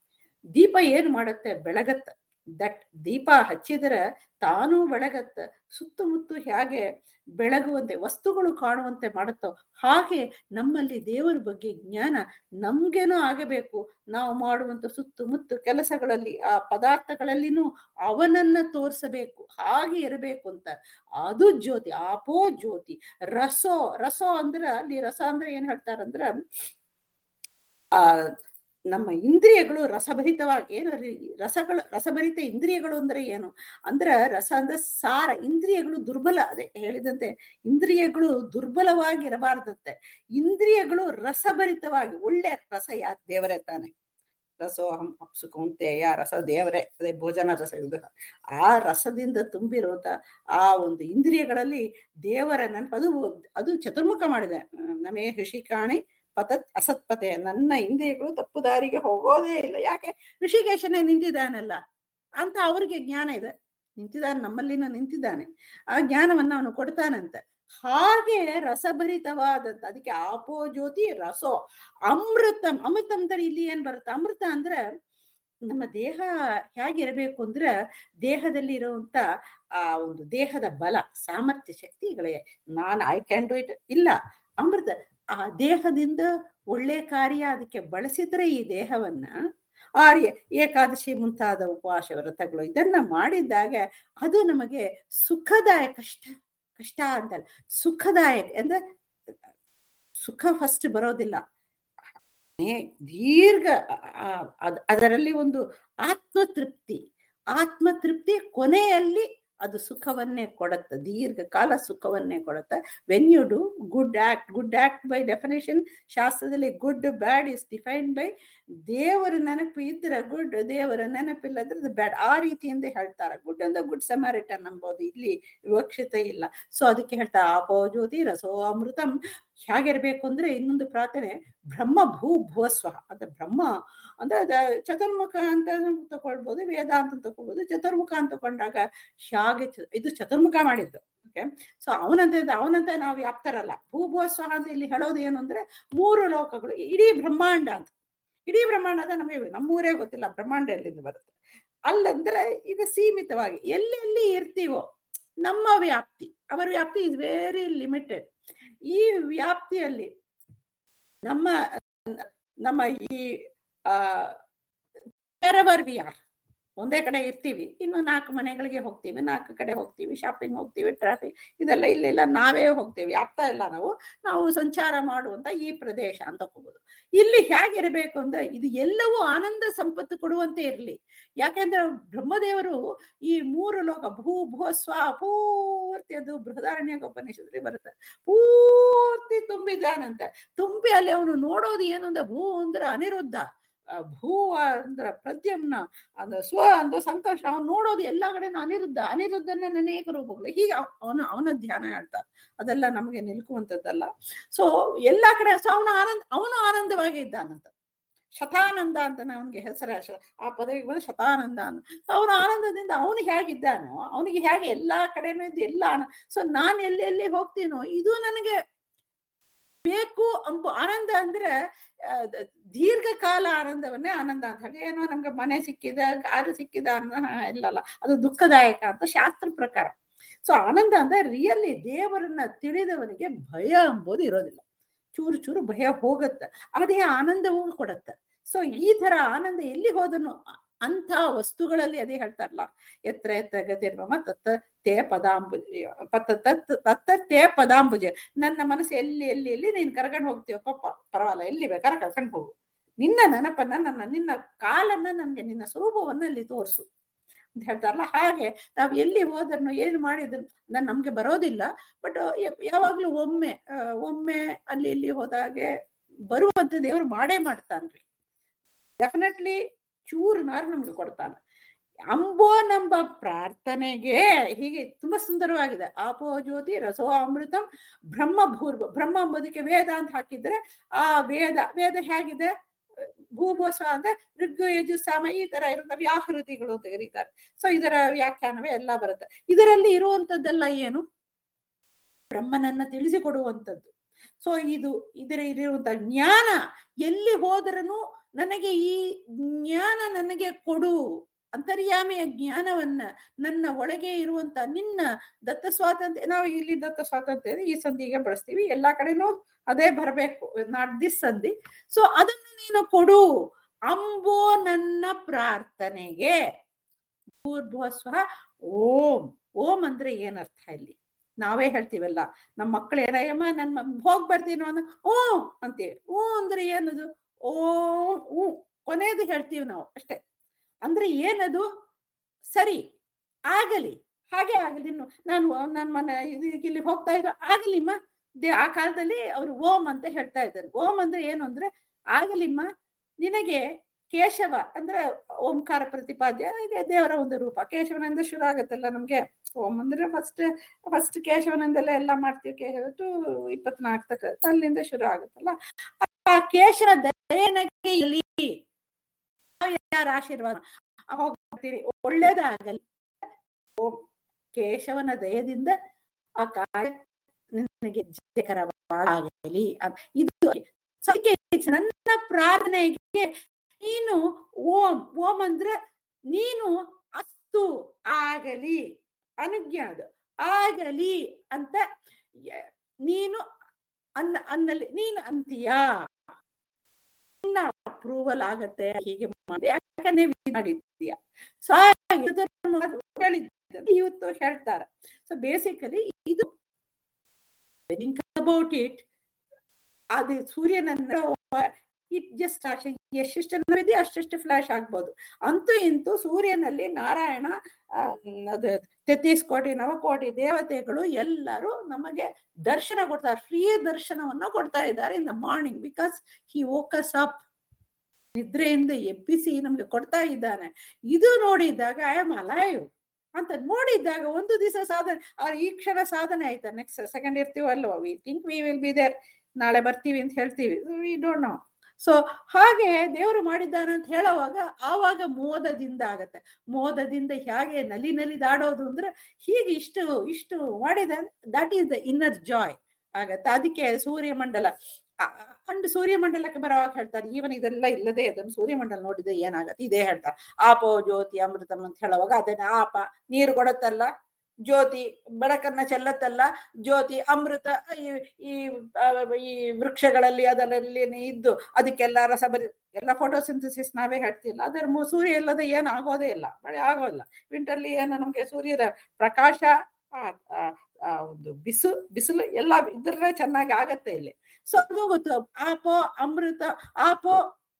ದೀಪ ಏನ್ ಮಾಡುತ್ತೆ ಬೆಳಗತ್ತ ದಟ್ ದೀಪ ಹಚ್ಚಿದ್ರೆ ತಾನೂ ಬೆಳಗತ್ತ ಸುತ್ತಮುತ್ತ ಹೇಗೆ ಬೆಳಗುವಂತೆ ವಸ್ತುಗಳು ಕಾಣುವಂತೆ ಮಾಡುತ್ತೋ ಹಾಗೆ ನಮ್ಮಲ್ಲಿ ದೇವರ ಬಗ್ಗೆ ಜ್ಞಾನ ನಮ್ಗೇನೋ ಆಗಬೇಕು ನಾವು ಮಾಡುವಂತ ಸುತ್ತಮುತ್ತ ಕೆಲಸಗಳಲ್ಲಿ ಆ ಪದಾರ್ಥಗಳಲ್ಲಿನೂ ಅವನನ್ನ ತೋರಿಸಬೇಕು ಹಾಗೆ ಇರಬೇಕು ಅಂತ ಅದು ಜ್ಯೋತಿ ಆಪೋ ಜ್ಯೋತಿ ರಸೋ ರಸೋ ಅಂದ್ರ ಅಲ್ಲಿ ರಸ ಅಂದ್ರೆ ಏನ್ ಹೇಳ್ತಾರಂದ್ರ ಆ ನಮ್ಮ ಇಂದ್ರಿಯಗಳು ರಸಭರಿತವಾಗಿ ಏನು ರಿ- ರಸಗಳು ರಸಭರಿತ ಇಂದ್ರಿಯಗಳು ಅಂದ್ರೆ ಏನು ಅಂದ್ರ ರಸ ಅಂದ್ರೆ ಸಾರ ಇಂದ್ರಿಯಗಳು ದುರ್ಬಲ ಅದೇ ಹೇಳಿದಂತೆ ಇಂದ್ರಿಯಗಳು ದುರ್ಬಲವಾಗಿರಬಾರ್ದಂತೆ ಇಂದ್ರಿಯಗಳು ರಸಭರಿತವಾಗಿ ಒಳ್ಳೆ ರಸ ಯಾ ದೇವರೇ ತಾನೆ ರಸೋಹಂ ಅಪ್ಸು ಕೌಂತೆಯ ರಸ ದೇವರೇ ಅದೇ ಭೋಜನ ರಸ ಇದು ಆ ರಸದಿಂದ ತುಂಬಿರುವಂತ ಆ ಒಂದು ಇಂದ್ರಿಯಗಳಲ್ಲಿ ದೇವರ ನೆನಪು ಅದು ಅದು ಚತುರ್ಮುಖ ಮಾಡಿದೆ ನಮೇ ಋಷಿಕಾಣಿ ಪತತ್ ಅಸತ್ಪತೆ ನನ್ನ ಇಂದ್ರಿಯಗಳು ತಪ್ಪು ದಾರಿಗೆ ಹೋಗೋದೇ ಇಲ್ಲ ಯಾಕೆ ಋಷಿಕೇಶನೇ ನಿಂತಿದ್ದಾನಲ್ಲ ಅಂತ ಅವ್ರಿಗೆ ಜ್ಞಾನ ಇದೆ ನಿಂತಿದ್ದಾನೆ ನಮ್ಮಲ್ಲಿನ ನಿಂತಿದ್ದಾನೆ ಆ ಜ್ಞಾನವನ್ನ ಅವನು ಕೊಡ್ತಾನಂತೆ ಹಾಗೆ ರಸಭರಿತವಾದಂತ ಅದಕ್ಕೆ ಆಪೋ ಜ್ಯೋತಿ ರಸೋ ಅಮೃತಂ ಅಮೃತಂ ಅಂದ್ರೆ ಇಲ್ಲಿ ಏನ್ ಬರುತ್ತೆ ಅಮೃತ ಅಂದ್ರೆ ನಮ್ಮ ದೇಹ ಹೇಗಿರಬೇಕು ಅಂದ್ರೆ ದೇಹದಲ್ಲಿ ಇರುವಂತ ಆ ಒಂದು ದೇಹದ ಬಲ ಸಾಮರ್ಥ್ಯ ಶಕ್ತಿಗಳೇ ನಾನು ಐ ಕ್ಯಾನ್ ಡೂ ಇಟ್ ಇಲ್ಲ ಅಮೃತ ಆ ದೇಹದಿಂದ ಒಳ್ಳೆ ಕಾರ್ಯ ಅದಕ್ಕೆ ಬಳಸಿದ್ರೆ ಈ ದೇಹವನ್ನ ಆರ್ಯ ಏಕಾದಶಿ ಮುಂತಾದ ಉಪವಾಸ ವ್ರತಗಳು ಇದನ್ನ ಮಾಡಿದಾಗ ಅದು ನಮಗೆ ಸುಖದಾಯಕ ಕಷ್ಟ ಕಷ್ಟ ಅಂತಲ್ಲ ಸುಖದಾಯಕ ಅಂದ್ರೆ ಸುಖ ಫಸ್ಟ್ ಬರೋದಿಲ್ಲ ನೇ- ದೀರ್ಘ ಆ- ಅದ್- ಅದರಲ್ಲಿ ಒಂದು ಆತ್ಮತೃಪ್ತಿ ಆತ್ಮತೃಪ್ತಿ ಕೊನೆಯಲ್ಲಿ ಅದು ಸುಖವನ್ನೇ ಕೊಡುತ್ತೆ ದೀರ್ಘಕಾಲ ಸುಖವನ್ನೇ ಕೊಡುತ್ತೆ when you do good act good act by definition ಶಾಸ್ತ್ರದಲ್ಲಿ good bad is define by ದೇವರ ನೆನಪು ಇದ್ರೆ ಗುಡ್ ದೇವರ ನೆನಪಿಲ್ಲದ್ರೆ ಬ್ಯಾಡ್ ಆ ರೀತಿಯಿಂದ ಹೇಳ್ತಾರೆ ಗುಡ್ ಅಂದ್ರೆ ಗುಡ್ ಸಮಾರಿಟನ್ ಅನ್ಬೋದು ಇಲ್ಲಿ ವಿವಕ್ಷತೆ ಇಲ್ಲ ಸೊ ಅದಕ್ಕೆ ಹೇಳ್ತಾರೆ ಆಪೋ ಜ್ಯೋತಿ ರಸೋ ಅಮೃತಂ ಹೇಗಿರ್ಬೇಕು ಅಂದ್ರೆ ಇನ್ನೊಂದು ಪ್ರಾರ್ಥನೆ ಬ್ರಹ್ಮ ಭೂ ಭುವಸ್ವ ಅಂದ್ರೆ ಬ್ರಹ್ಮ ಅಂದ್ರೆ ಅದ ಚತುರ್ಮುಖ ಅಂತ ತಗೊಳ್ಬೋದು ವೇದ ಅಂತ ತಗೊಳ್ಬೋದು ಚತುರ್ಮುಖ ಅಂತ ತಗೊಂಡಾಗ ಹೇಗೆ ಚ- ಇದು ಚತುರ್ಮುಖ ಮಾಡಿದ್ದು ಓಕೆ ಸೊ ಅವನಂತ ಅವನಂತ ನಾವು ವ್ಯಾಪ್ತರಲ್ಲ ಭೂ ಭುವಸ್ವ ಅಂತ ಇಲ್ಲಿ ಹೇಳೋದು ಏನು ಅಂದ್ರೆ ಮೂರು ಲೋಕಗಳು ಇಡೀ ಬ್ರಹ್ಮಾಂಡ ಅಂತ ಇಡೀ ಬ್ರಹ್ಮಾಂಡದ ನಮಗೆ ನಮ್ಮೂರೇ ಗೊತ್ತಿಲ್ಲ ಬ್ರಹ್ಮಾಂಡ ಎಲ್ಲಿಂದ ಬರುತ್ತೆ ಅಲ್ಲಂದ್ರೆ ಈಗ ಸೀಮಿತವಾಗಿ ಎಲ್ಲೆಲ್ಲಿ ಇರ್ತೀವೋ ನಮ್ಮ ವ್ಯಾಪ್ತಿ ಅವರ ವ್ಯಾಪ್ತಿ ಇಸ್ ವೆರಿ ಲಿಮಿಟೆಡ್ ಈ ವ್ಯಾಪ್ತಿಯಲ್ಲಿ ನಮ್ಮ ನಮ್ಮ ಈ ಆ ವಿ ಆರ್ ಒಂದೇ ಕಡೆ ಇರ್ತೀವಿ ಇನ್ನು ನಾಲ್ಕು ಮನೆಗಳಿಗೆ ಹೋಗ್ತೀವಿ ನಾಲ್ಕು ಕಡೆ ಹೋಗ್ತೀವಿ ಶಾಪಿಂಗ್ ಹೋಗ್ತೀವಿ ಟ್ರಾಫಿಕ್ ಇದೆಲ್ಲ ಇಲ್ಲೆಲ್ಲ ನಾವೇ ಹೋಗ್ತೀವಿ ಆಗ್ತಾ ಇಲ್ಲ ನಾವು ನಾವು ಸಂಚಾರ ಮಾಡುವಂತ ಈ ಪ್ರದೇಶ ಅಂತ ಹೋಗೋದು ಇಲ್ಲಿ ಹೇಗಿರಬೇಕು ಅಂದ್ರೆ ಇದು ಎಲ್ಲವೂ ಆನಂದ ಸಂಪತ್ತು ಕೊಡುವಂತೆ ಇರಲಿ ಯಾಕೆಂದ್ರೆ ಬ್ರಹ್ಮದೇವರು ಈ ಮೂರು ಲೋಕ ಭೂ ಭೂ ಸ್ವ ಪೂರ್ತಿ ಅದು ಬೃಹದಾರಣ್ಯ ಉಪನಿಷತ್ರಿ ಬರುತ್ತೆ ಪೂರ್ತಿ ತುಂಬಿದ್ದಾನಂತೆ ತುಂಬಿ ಅಲ್ಲಿ ಅವನು ನೋಡೋದು ಏನು ಅಂದ್ರೆ ಭೂ ಅಂದ್ರೆ ಅನಿರುದ್ಧ ಆ ಭೂ ಅಂದ್ರ ಪ್ರದ್ಯಮ್ನ ಅಂದ್ರೆ ಸ್ವ ಅಂದ್ರೆ ಸಂಕರ್ಷ ಅವನು ನೋಡೋದು ಎಲ್ಲಾ ಕಡೆನೂ ಅನಿರುದ್ಧ ಅನಿರುದ್ಧನ ಅನೇಕ ರೂಪಗಳು ಹೀಗೆ ಅವನ ಅವನ ಧ್ಯಾನ ಹೇಳ್ತಾರೆ ಅದೆಲ್ಲ ನಮಗೆ ನಿಲ್ಕುವಂಥದ್ದಲ್ಲ ಸೊ ಎಲ್ಲಾ ಕಡೆ ಸೊ ಅವನು ಆನಂದ ಅವನು ಆನಂದವಾಗಿ ಇದ್ದಾನಂತ ಶತಾನಂದ ಅಂತ ಅವನಿಗೆ ಹೆಸರು ಆ ಪದವಿಗೆ ಬಂದು ಶತಾನಂದ ಅಂತ ಅವನ ಆನಂದದಿಂದ ಅವನು ಹೇಗಿದ್ದಾನೋ ಅವನಿಗೆ ಹೇಗೆ ಎಲ್ಲಾ ಕಡೆನೂ ಇದ್ದು ಎಲ್ಲ ಸೊ ನಾನು ಎಲ್ಲಿ ಎಲ್ಲಿ ಹೋಗ್ತೀನೋ ಇದು ನನಗೆ ಬೇಕು ಅಂಬ ಆನಂದ ಅಂದ್ರೆ ಆ, ದ- ದೀರ್ಘಕಾಲ ಆನಂದವನ್ನೇ ಆನಂದ ಅಂತ ಹೇಳಿ ಏನೋ ನಮ್ಗೆ ಮನೆ ಸಿಕ್ಕಿದ ಕಾರು ಸಿಕ್ಕಿದ ಅನ್ನೋ ಇಲ್ಲಲ್ಲ ಅದು ದುಃಖದಾಯಕ ಅಂತ ಶಾಸ್ತ್ರ ಪ್ರಕಾರ ಸೊ ಆನಂದ ಅಂದ್ರೆ ರಿಯಲಿ ದೇವರನ್ನ ತಿಳಿದವನಿಗೆ ಭಯ ಎಂಬುದು ಇರೋದಿಲ್ಲ ಚೂರು ಚೂರು ಭಯ ಹೋಗತ್ತೆ ಅದೇ ಆನಂದವೂ ಕೊಡತ್ತೆ ಸೊ ಈ ತರ ಆನಂದ ಎಲ್ಲಿ ಹೋದನು ಅಂತ ವಸ್ತುಗಳಲ್ಲಿ ಅದೇ ಹೇಳ್ತಾರಲ್ಲ ಎತ್ರ ಎತ್ತ ಗತಿರ್ಮಮ ತತ್ತ ತೇ ಪದಾಂಬುಜ ಪತ್ತ ತತ್ ತತ್ತ ತೇ ಪದಾಂಬುಜ ನನ್ನ ಮನಸ್ಸು ಎಲ್ಲಿ ಎಲ್ಲಿ ಎಲ್ಲಿ ನೀನ್ ಕರ್ಕೊಂಡು ಹೋಗ್ತೀವ ಪಪ್ಪ ಪರವಾಗಿಲ್ಲ ಎಲ್ಲಿ ಬೇಕಾದ್ರೆ ಕರ್ಕೊಂಡು ಹೋಗು ನಿನ್ನ ನೆನಪನ್ನ ನನ್ನ ನಿನ್ನ ಕಾಲನ್ನ ನನ್ಗೆ ನಿನ್ನ ಸ್ವರೂಪವನ್ನ ಅಲ್ಲಿ ತೋರಿಸು ಅಂತ ಹೇಳ್ತಾರಲ್ಲ ಹಾಗೆ ನಾವ್ ಎಲ್ಲಿ ಹೋದನ್ನು ಏನ್ ಮಾಡಿದ್ರು ನನ್ ನಮ್ಗೆ ಬರೋದಿಲ್ಲ ಬಟ್ ಯಾವಾಗ್ಲೂ ಒಮ್ಮೆ ಆ, ಒಮ್ಮೆ ಅಲ್ಲಿ ಇಲ್ಲಿ ಹೋದಾಗೆ ಬರುವಂತ ದೇವ್ರು ಮಾಡೇ ಮಾಡ್ತಾನ್ರಿ ಡೆಫಿನೆಟ್ಲಿ ಚೂರ್ನಾರು ನಮ್ಗೆ ಕೊಡ್ತಾನೆ ಅಂಬೋ ನಂಬ ಪ್ರಾರ್ಥನೆಗೆ ಹೀಗೆ ತುಂಬಾ ಸುಂದರವಾಗಿದೆ ಆಪೋ ಜ್ಯೋತಿ ರಸೋ ಅಮೃತಂ ಬ್ರಹ್ಮ ಭೂರ್ವ ಬ್ರಹ್ಮ ಎಂಬುದಕ್ಕೆ ವೇದ ಅಂತ ಹಾಕಿದ್ರೆ ಆ ವೇದ ವೇದ ಹೇಗಿದೆ ಭೂಭೋಸ ಅಂದ್ರೆ ಋಗ್ಗು ಯಜು ಸಾಮ ಈ ತರ ಇರುತ್ತೆ ವ್ಯಾಹೃತಿಗಳು ಅಂತ ಕರೀತಾರೆ ಸೊ ಇದರ ವ್ಯಾಖ್ಯಾನವೇ ಎಲ್ಲ ಬರುತ್ತೆ ಇದರಲ್ಲಿ ಇರುವಂತದ್ದೆಲ್ಲ ಏನು ಬ್ರಹ್ಮನನ್ನ ತಿಳಿಸಿಕೊಡುವಂಥದ್ದು ಸೊ ಇದು ಇದರ ಇರುವಂತ ಜ್ಞಾನ ಎಲ್ಲಿ ಹೋದರನು ನನಗೆ ಈ ಜ್ಞಾನ ನನಗೆ ಕೊಡು ಅಂತರ್ಯಾಮಿಯ ಜ್ಞಾನವನ್ನ ನನ್ನ ಒಳಗೆ ಇರುವಂತ ನಿನ್ನ ದತ್ತ ಸ್ವಾತಂತ್ರ್ಯ ನಾವು ಇಲ್ಲಿ ದತ್ತ ಸ್ವಾತಂತ್ರ್ಯ ಈ ಸಂಧಿಗೆ ಬಳಸ್ತೀವಿ ಎಲ್ಲಾ ಕಡೆನೂ ಅದೇ ಬರಬೇಕು ನಾಟ್ ದಿಸ್ ಸಂಧಿ ಸೊ ಅದನ್ನು ನೀನು ಕೊಡು ಅಂಬೋ ನನ್ನ ಪ್ರಾರ್ಥನೆಗೆ ಭೂರ್ಭುವಸ್ವ ಓಂ ಓಂ ಅಂದ್ರೆ ಏನರ್ಥ ಇಲ್ಲಿ ನಾವೇ ಹೇಳ್ತೀವಲ್ಲ ನಮ್ಮ ಮಕ್ಕಳು ಏನಯ್ಯಮ್ಮ ನನ್ ಮ- ಹೋಗ್ ಬರ್ತೀನೋ ಅಂದ ಓ ಅಂತೀವಿ ಓ ಅಂದ್ರೆ ಏನದು ಓಂ ಊ ಕೊನೆಯದು ಹೇಳ್ತೀವಿ ನಾವು ಅಷ್ಟೇ ಅಂದ್ರೆ ಏನದು ಸರಿ ಆಗಲಿ ಹಾಗೆ ಆಗಲಿ ಇನ್ನು ನಾನು ನನ್ನ ಮನೆ ಇದು ಇಲ್ಲಿ ಹೋಗ್ತಾ ಇರೋ ಆಗಲಿಮ್ಮ ದೇ ಆ ಕಾಲದಲ್ಲಿ ಅವರು ಓಂ ಅಂತ ಹೇಳ್ತಾ ಇದ್ದಾರೆ ಓಂ ಅಂದ್ರೆ ಏನು ಅಂದ್ರೆ ಆಗಲಿಮ್ಮ ನಿನಗೆ ಕೇಶವ ಅಂದ್ರೆ ಓಂಕಾರ ಪ್ರತಿಪಾದ್ಯ ಹಾಗೆ ದೇವರ ಒಂದು ರೂಪ ಕೇಶವನಿಂದ ಶುರು ಆಗುತ್ತಲ್ಲ ನಮ್ಗೆ ಓಂ ಅಂದ್ರೆ ಫಸ್ಟ್ ಫಸ್ಟ್ ಕೇಶವನಿಂದೆಲ್ಲ ಎಲ್ಲ ಮಾಡ್ತೀವಿ ಕೇಶವ ಟು ಇಪ್ಪತ್ನಾಲ್ಕು ತಕ ಅಲ್ಲಿಂದ ಶುರು ಆಗುತ್ತಲ್ಲ ಆ ಕೇಶವ ದಯನಕ್ಕೆ ಇಲ್ಲಿ ಯಾರ ಆಶೀರ್ವಾದ ಹೋಗ್ತೀರಿ ಒಳ್ಳೇದಾಗಲಿ ಓಂ ಕೇಶವನ ದಯದಿಂದ ಆ ಕಾರ್ಯ ನನಗೆ ಜಯಕರವಾಗಲಿ ಅಂತ ಇದು ಸದ್ಯ ನನ್ನ ಪ್ರಾರ್ಥನೆಗೆ ನೀನು ಓಂ ಓಂ ಅಂದ್ರೆ ನೀನು ಅಸ್ತು ಆಗಲಿ ಅನುಜ್ಞೆ ಅದು ಆಗಲಿ ಅಂತ ಯ- ನೀನು ಅನ್ನ ಅನ್ನಲಿ ನೀನು ಅಂತೀಯಾ ನಿನ್ನ ಅಪ್ರೂವಲ್ ಆಗತ್ತೆ ಹೀಗೆ ಮಾಡಿ ಯಾಕಂದ್ರೆ ನೀವ್ ಮಾಡಿದ್ದೀಯ ಸೊ ಹೇಳಿದ್ದ ಇವತ್ತು ಹೇಳ್ತಾರೆ ಸೊ ಬೇಸಿಕಲಿ ಇದು ಅಬೌಟ್ ಇಟ್ ಅದು ಸೂರ್ಯನನ್ನ ಇಟ್ ಜಸ್ಟ್ ಎಷ್ಟೆಷ್ಟು ಇದೆ ಅಷ್ಟೆಷ್ಟು ಫ್ಲಾಶ್ ಆಗ್ಬೋದು ಅಂತೂ ಇಂತೂ ಸೂರ್ಯನಲ್ಲಿ ನಾರಾಯಣ ಆ, ಅದು ತೆತ್ತೀಸ್ ಕೋಟಿ ನವಕೋಟಿ ದೇವತೆಗಳು ಎಲ್ಲರೂ ನಮಗೆ ದರ್ಶನ ಕೊಡ್ತಾರೆ ಫ್ರೀ ದರ್ಶನವನ್ನ ಕೊಡ್ತಾ ಇದ್ದಾರೆ in the morning because he wakes up ನಿದ್ರೆಯಿಂದ ಎಬ್ಬಿಸಿ ನಮ್ಗೆ ಕೊಡ್ತಾ ಇದ್ದಾನೆ ಇದು ನೋಡಿದಾಗ ಐ ಆಮ್ ಅಲೈವ್ ಅಂತ ನೋಡಿದ್ದಾಗ ಒಂದು ದಿವಸ ಸಾಧನೆ ಆ ಈ ಕ್ಷಣ ಸಾಧನೆ ಆಯ್ತಾ ನೆಕ್ಸ್ಟ್ ಸೆಕೆಂಡ್ ಇರ್ತೀವೋ ಅಲ್ವಾ we think we will be there ನಾಳೆ ಬರ್ತೀವಿ ಅಂತ ಹೇಳ್ತೀವಿ ವಿ ಡೋಂಟ್ ನೋ ಸೊ ಹಾಗೆ ದೇವರು ಮಾಡಿದ್ದಾನೆ ಅಂತ ಹೇಳುವಾಗ ಆವಾಗ ಮೋದದಿಂದ ಆಗತ್ತೆ ಮೋದದಿಂದ ಹೇಗೆ ನಲಿ ನಲಿದಾಡೋದು ಅಂದ್ರೆ ಹೀಗೆ ಇಷ್ಟು ಇಷ್ಟು ಮಾಡಿದ that is the inner joy ಆಗತ್ತೆ ಅದಕ್ಕೆ ಸೂರ್ಯಮಂಡಲ ಅಂಡ್ ಸೂರ್ಯಮಂಡಲಕ್ಕೆ ಬರುವಾಗ ಹೇಳ್ತಾರೆ ಈವನ್ ಇದೆಲ್ಲ ಇಲ್ಲದೆ ಅದನ್ನು ಸೂರ್ಯಮಂಡಲ ನೋಡಿದ್ರೆ ಏನಾಗತ್ತೆ ಇದೇ ಹೇಳ್ತಾರೆ ಆಪೋ ಜ್ಯೋತಿ ಅಮೃತಂ ಅಂತ ಹೇಳುವಾಗ ಅದನ್ನ ಆಪ ನೀರು ಕೊಡತ್ತಲ್ಲ ಜ್ಯೋತಿ ಬೆಳಕನ್ನ ಚೆಲ್ಲತ್ತಲ್ಲ ಜ್ಯೋತಿ ಅಮೃತ ಈ ಈ ಆ, ಈ ವೃಕ್ಷಗಳಲ್ಲಿ ಅದರಲ್ಲಿ ಇದ್ದು ಅದಕ್ಕೆಲ್ಲ ರಸ ಬರಿ ಎಲ್ಲ ಫೋಟೋಸಿಂಥಸಿಸ್ ನಾವೇ ಹೇಳ್ತಿಲ್ಲ ಅದರ ಮು- ಸೂರ್ಯ ಇಲ್ಲದೆ ಏನು ಆಗೋದೇ ಇಲ್ಲ ಮಳೆ ಆಗೋಲ್ಲ ವಿಂಟರ್ಲಿ ಏನು ನಮ್ಗೆ ಸೂರ್ಯದ ಪ್ರಕಾಶ ಆ, ಆ, ಆ ಒಂದು ಬಿಸು ಬಿಸಿಲು ಎಲ್ಲ ಇದ್ರೆ ಚೆನ್ನಾಗಿ ಆಗತ್ತೆ ಇಲ್ಲಿ ಸೊ ಅದು ಗೊತ್ತು ಆಪೋ ಅಮೃತ ಆಪೋ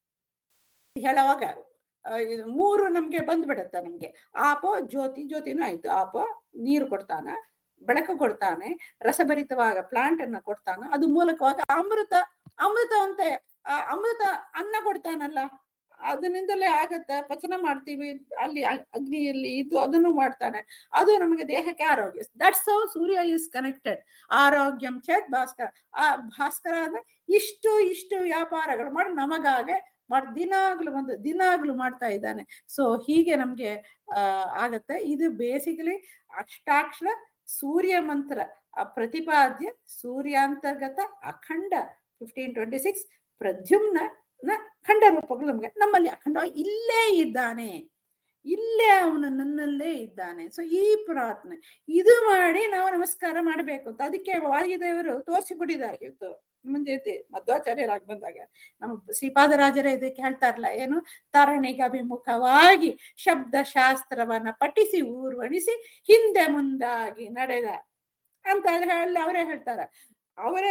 ಹೇಳುವಾಗ ಆ, ಇದು ಮೂರು ನಮ್ಗೆ ಬಂದ್ಬಿಡತ್ತೆ ನಮ್ಗೆ ಆಪೋ ಜ್ಯೋತಿ ಜ್ಯೋತಿನೂ ಆಯ್ತು ಆಪೋ ನೀರು ಕೊಡ್ತಾನ ಬೆಳಕು ಕೊಡ್ತಾನೆ ರಸಭರಿತವಾಗ ಪ್ಲಾಂಟ್ ಅನ್ನ ಕೊಡ್ತಾನ ಅದು ಮೂಲಕವಾಗಿ ಅಮೃತ ಅಮೃತ ಅಂತ ಆ ಅಮೃತ ಅನ್ನ ಕೊಡ್ತಾನಲ್ಲ ಅದರಿಂದಲೇ ಆಗತ್ತ ಪಚನ ಮಾಡ್ತೀವಿ ಅಲ್ಲಿ ಅ- ಅಗ್ನಿಯಲ್ಲಿ ಇದ್ದು ಅದನ್ನು ಮಾಡ್ತಾನೆ ಅದು ನಮಗೆ ದೇಹಕ್ಕೆ ಆರೋಗ್ಯ that's how Surya is connected ಆರೋಗ್ಯಂ ಚೇತ್ ಭಾಸ್ಕರ ಆ ಭಾಸ್ಕರ ಅಂದ್ರೆ ಇಷ್ಟು ಇಷ್ಟು ವ್ಯಾಪಾರಗಳು ಮಾಡಿ ನಮಗಾಗೆ ಮಾಡಿ ದಿನಾಗ್ಲೂ ಒಂದು ದಿನಾಗ್ಲೂ ಮಾಡ್ತಾ ಇದ್ದಾನೆ ಸೊ ಹೀಗೆ ನಮ್ಗೆ ಆ ಆಗತ್ತೆ ಇದು ಬೇಸಿಕಲಿ ಅಷ್ಟಾಕ್ಷರ ಸೂರ್ಯ ಮಂತ್ರ ಆ ಪ್ರತಿಪಾದ್ಯ ಸೂರ್ಯಾಂತರ್ಗತ ಅಖಂಡ ಫಿಫ್ಟೀನ್ ಟ್ವೆಂಟಿ ಸಿಕ್ಸ್ ಪ್ರದ್ಯುಮ್ನ ನ ಖಂಡ ರೂಪಗಳು ನಮ್ಗೆ ನಮ್ಮಲ್ಲಿ ಅಖಂಡ ಇಲ್ಲೇ ಇದ್ದಾನೆ ಇಲ್ಲೇ ಅವನು ನನ್ನಲ್ಲೇ ಇದ್ದಾನೆ ಸೊ ಈ ಪ್ರಾರ್ಥನೆ ಇದು ಮಾಡಿ ನಾವು ನಮಸ್ಕಾರ ಮಾಡಬೇಕು ಅಂತ ಅದಕ್ಕೆ ವಾಯುದೇವರು ತೋರಿಸಿಕೊಟ್ಟಿದ್ದಾರೆ ಇವತ್ತು ಮುಂದೆ ಮಧ್ವಾಚಾರ್ಯರಾಗಿ ಬಂದಾಗ ನಮ್ಮ ಶ್ರೀಪಾದರಾಜರೇ ಇದಕ್ಕೆ ಹೇಳ್ತಾರಲ್ಲ ಏನು ತರಣಿಗೆ ಅಭಿಮುಖವಾಗಿ ಶಬ್ದ ಶಾಸ್ತ್ರವನ್ನ ಪಠಿಸಿ ಊರ್ವಣಿಸಿ ಹಿಂದೆ ಮುಂದಾಗಿ ನಡೆದ ಅಂತ ಹೇಳಿ ಅವರೇ ಹೇಳ್ತಾರೆ ಅವರೇ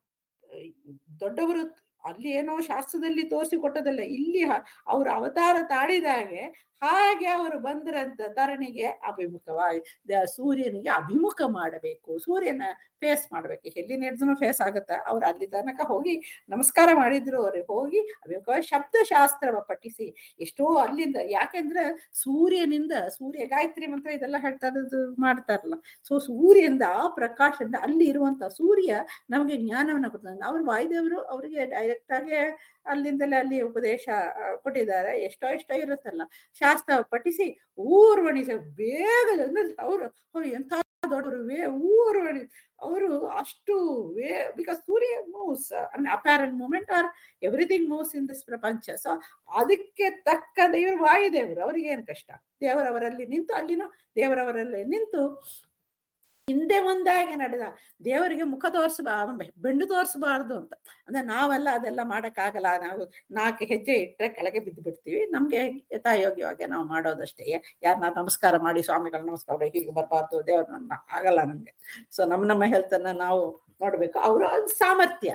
ದೊಡ್ಡವರು ಅಲ್ಲಿ ಏನೋ ಶಾಸ್ತ್ರದಲ್ಲಿ ತೋರಿಸಿಕೊಟ್ಟದಲ್ಲ ಇಲ್ಲಿ ಅವರು ಅವತಾರ ತಾಳಿದಾಗೆ ಹಾಗೆ ಅವರು ಬಂದ್ರಂತ ತರಣಿಗೆ ಅಭಿಮುಖವಾಗಿ ದ- ಸೂರ್ಯನಿಗೆ ಅಭಿಮುಖ ಮಾಡಬೇಕು ಸೂರ್ಯನ ಫೇಸ್ ಮಾಡ್ಬೇಕು ಎಲ್ಲಿ ನಡೆದ್ರು ಫೇಸ್ ಆಗುತ್ತ ಅವ್ರು ಅಲ್ಲಿ ತನಕ ಹೋಗಿ ನಮಸ್ಕಾರ ಮಾಡಿದ್ರು ಅವ್ರಿಗೆ ಹೋಗಿ ಅಭಿಮುಖವಾಗಿ ಶಬ್ದಶಾಸ್ತ್ರವ ಪಠಿಸಿ ಎಷ್ಟೋ ಅಲ್ಲಿಂದ ಯಾಕೆಂದ್ರೆ ಸೂರ್ಯನಿಂದ ಸೂರ್ಯ ಗಾಯತ್ರಿ ಮಂತ್ರ ಇದೆಲ್ಲ ಹೇಳ್ತಾ ಇರೋದು ಮಾಡ್ತಾರಲ್ಲ ಸೊ ಸೂರ್ಯನಿಂದ ಆ ಪ್ರಕಾಶದಿಂದ ಅಲ್ಲಿ ಇರುವಂತ ಸೂರ್ಯ ನಮಗೆ ಜ್ಞಾನವನ್ನ ಕೊಡ್ತಾನೆ ಅವ್ರು ವಾಯುದೇವರು ಅವರಿಗೆ ಡೈರೆಕ್ಟ್ ಆಗಿ ಅಲ್ಲಿಂದಲೇ ಅಲ್ಲಿ ಉಪದೇಶ ಆ, ಕೊಟ್ಟಿದ್ದಾರೆ ಎಷ್ಟೋ ಎಷ್ಟೋ ಇರುತ್ತಲ್ಲ ಶಾಸ್ತ್ರ ಪಠಿಸಿ ಊರ್ವಣಿಸ ಬೇಗ ಅವರು ಅವ್ರು ಎಂಥ ದೊಡ್ಡವರು ವೇ ಊರ್ವಣಿ ಅವರು ಅಷ್ಟು ವೇ because Surya moves apparent movement are everything moves in this ಪ್ರಪಂಚ ಸೊ ಅದಕ್ಕೆ ತಕ್ಕ ದೇವರು ವಾಯುದೇವರು ಅವ್ರಿಗೆ ಏನು ಕಷ್ಟ ದೇವರವರಲ್ಲಿ ನಿಂತು ಅಲ್ಲಿನೂ ದೇವರವರಲ್ಲಿ ನಿಂತು ಹಿಂದೆ ಮುಂದಾಗಿ ನಡೆದ ದೇವರಿಗೆ ಮುಖ ತೋರಿಸಬಾ ಬೆಂಡು ತೋರಿಸಬಾರ್ದು ಅಂತ ಅಂದ್ರೆ ನಾವೆಲ್ಲ ಅದೆಲ್ಲ ಮಾಡಕ್ಕಾಗಲ್ಲ ನಾವು ನಾಲ್ಕು ಹೆಜ್ಜೆ ಇಟ್ಟರೆ ಕೆಳಗೆ ಬಿದ್ದು ಬಿಡ್ತೀವಿ ನಮ್ಗೆ ಯಥಾಯೋಗ್ಯವಾಗಿ ನಾವು ಮಾಡೋದಷ್ಟೇ ಯಾರನ್ನ ನಮಸ್ಕಾರ ಮಾಡಿ ಸ್ವಾಮಿಗಳ ನಮಸ್ಕಾರ ಮಾಡಿ ಹೀಗೆ ಬರಬಾರ್ದು ದೇವ್ರನ್ನ ಆಗಲ್ಲ ನಮ್ಗೆ ಸೊ ನಮ್ಮ ನಮ್ಮ ಹೆಲ್ತ್ ಅನ್ನ ನಾವು ನೋಡ್ಬೇಕು ಅವರು ಅದು ಸಾಮರ್ಥ್ಯ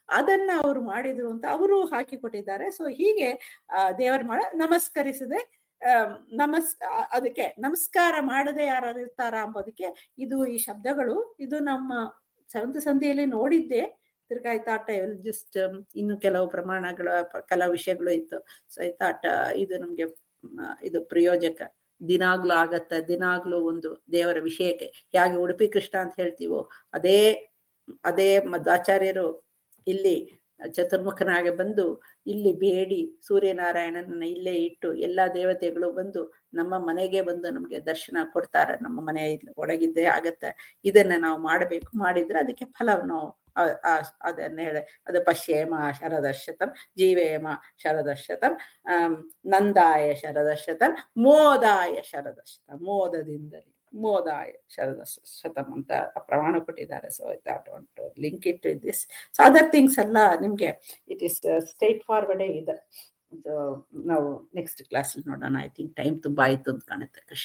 ಅದನ್ನ ಅವರು ಮಾಡಿದ್ರು ಅಂತ ಅವರು ಹಾಕಿ ಕೊಟ್ಟಿದ್ದಾರೆ ಸೊ ಹೀಗೆ ಆ, ದೇವರ ಮಾಡ ನಮಸ್ಕರಿಸದೆ ಆಮ್, ನಮಸ್ ಆ, ಅದಕ್ಕೆ ನಮಸ್ಕಾರ ಮಾಡದೆ ಯಾರು ಇರ್ತಾರ ಅಂಬೋದಕ್ಕೆ ಇದು ಈ ಶಬ್ದಗಳು ಇದು ನಮ್ಮ ಸೆವೆಂತ್ ಸಂಧಿಯಲ್ಲಿ ನೋಡಿದ್ದೆ ತಿರ್ಗಾ I thought I will just ಇನ್ನು ಕೆಲವು ಪ್ರಮಾಣಗಳ ಪ- ಕೆಲವು ವಿಷಯಗಳು ಇತ್ತು ಸೊ ಐ ಥಾಟ್ ಇದು ನಮ್ಗೆ ಮ್, ಇದು ಪ್ರಯೋಜಕ ದಿನಾಗ್ಲೂ ಆಗತ್ತ ದಿನಾಗ್ಲೂ ಒಂದು ದೇವರ ವಿಷಯಕ್ಕೆ ಹೇಗೆ ಉಡುಪಿ ಕೃಷ್ಣ ಅಂತ ಹೇಳ್ತೀವೋ ಅದೇ ಅದೇ ಮಧ್ವಾಚಾರ್ಯರು ಇಲ್ಲಿ ಚತುರ್ಮುಖನಾಗಿ ಬಂದು ಇಲ್ಲಿ ಬೇಡಿ ಸೂರ್ಯನಾರಾಯಣನನ್ನ ಇಲ್ಲೇ ಇಟ್ಟು ಎಲ್ಲಾ ದೇವತೆಗಳು ಬಂದು ನಮ್ಮ ಮನೆಗೆ ಬಂದು ನಮ್ಗೆ ದರ್ಶನ ಕೊಡ್ತಾರೆ ನಮ್ಮ ಮನೆ ಇದ್ನ ಒಳಗಿದ್ದೇ ಆಗತ್ತೆ ಇದನ್ನ ನಾವು ಮಾಡಬೇಕು ಮಾಡಿದ್ರೆ ಅದಕ್ಕೆ ಫಲ ನಾವು ಆ- ಆ- ಅದನ್ನ ಹೇಳ ಅದು ಪಶ್ಯೇಮ ಶರದರ್ಶತಂ ಜೀವೇಮ ಶರದರ್ಶತಂ ಆಮ್, ನಂದಾಯ ಶರದರ್ಶತಂ ಮೋದಾಯ ಶರದರ್ಶತಂ ಮೋದದಿಂದಲೇ ಮೋದಾಯ ಶರದರ್ಶತಂ ಅಂತ ಪ್ರಮಾಣ ಕೊಟ್ಟಿದ್ದಾರೆ so I link it with this so other things ಎಲ್ಲ ನಿಮ್ಗೆ ಇಟ್ ಇಸ್ ಸ್ಟ್ರೇಟ್ ಫಾರ್ವರ್ಡೇ ಇದೆ So, ನಾವು ನೆಕ್ಸ್ಟ್ ಕ್ಲಾಸ್ ನೋಡೋಣ ಐ ಥಿಂಕ್ ಟೈಮ್ ತುಂಬಾ ಆಯ್ತು ಅಂತ ಕಾಣುತ್ತೆ ಕೃಷ್ಣ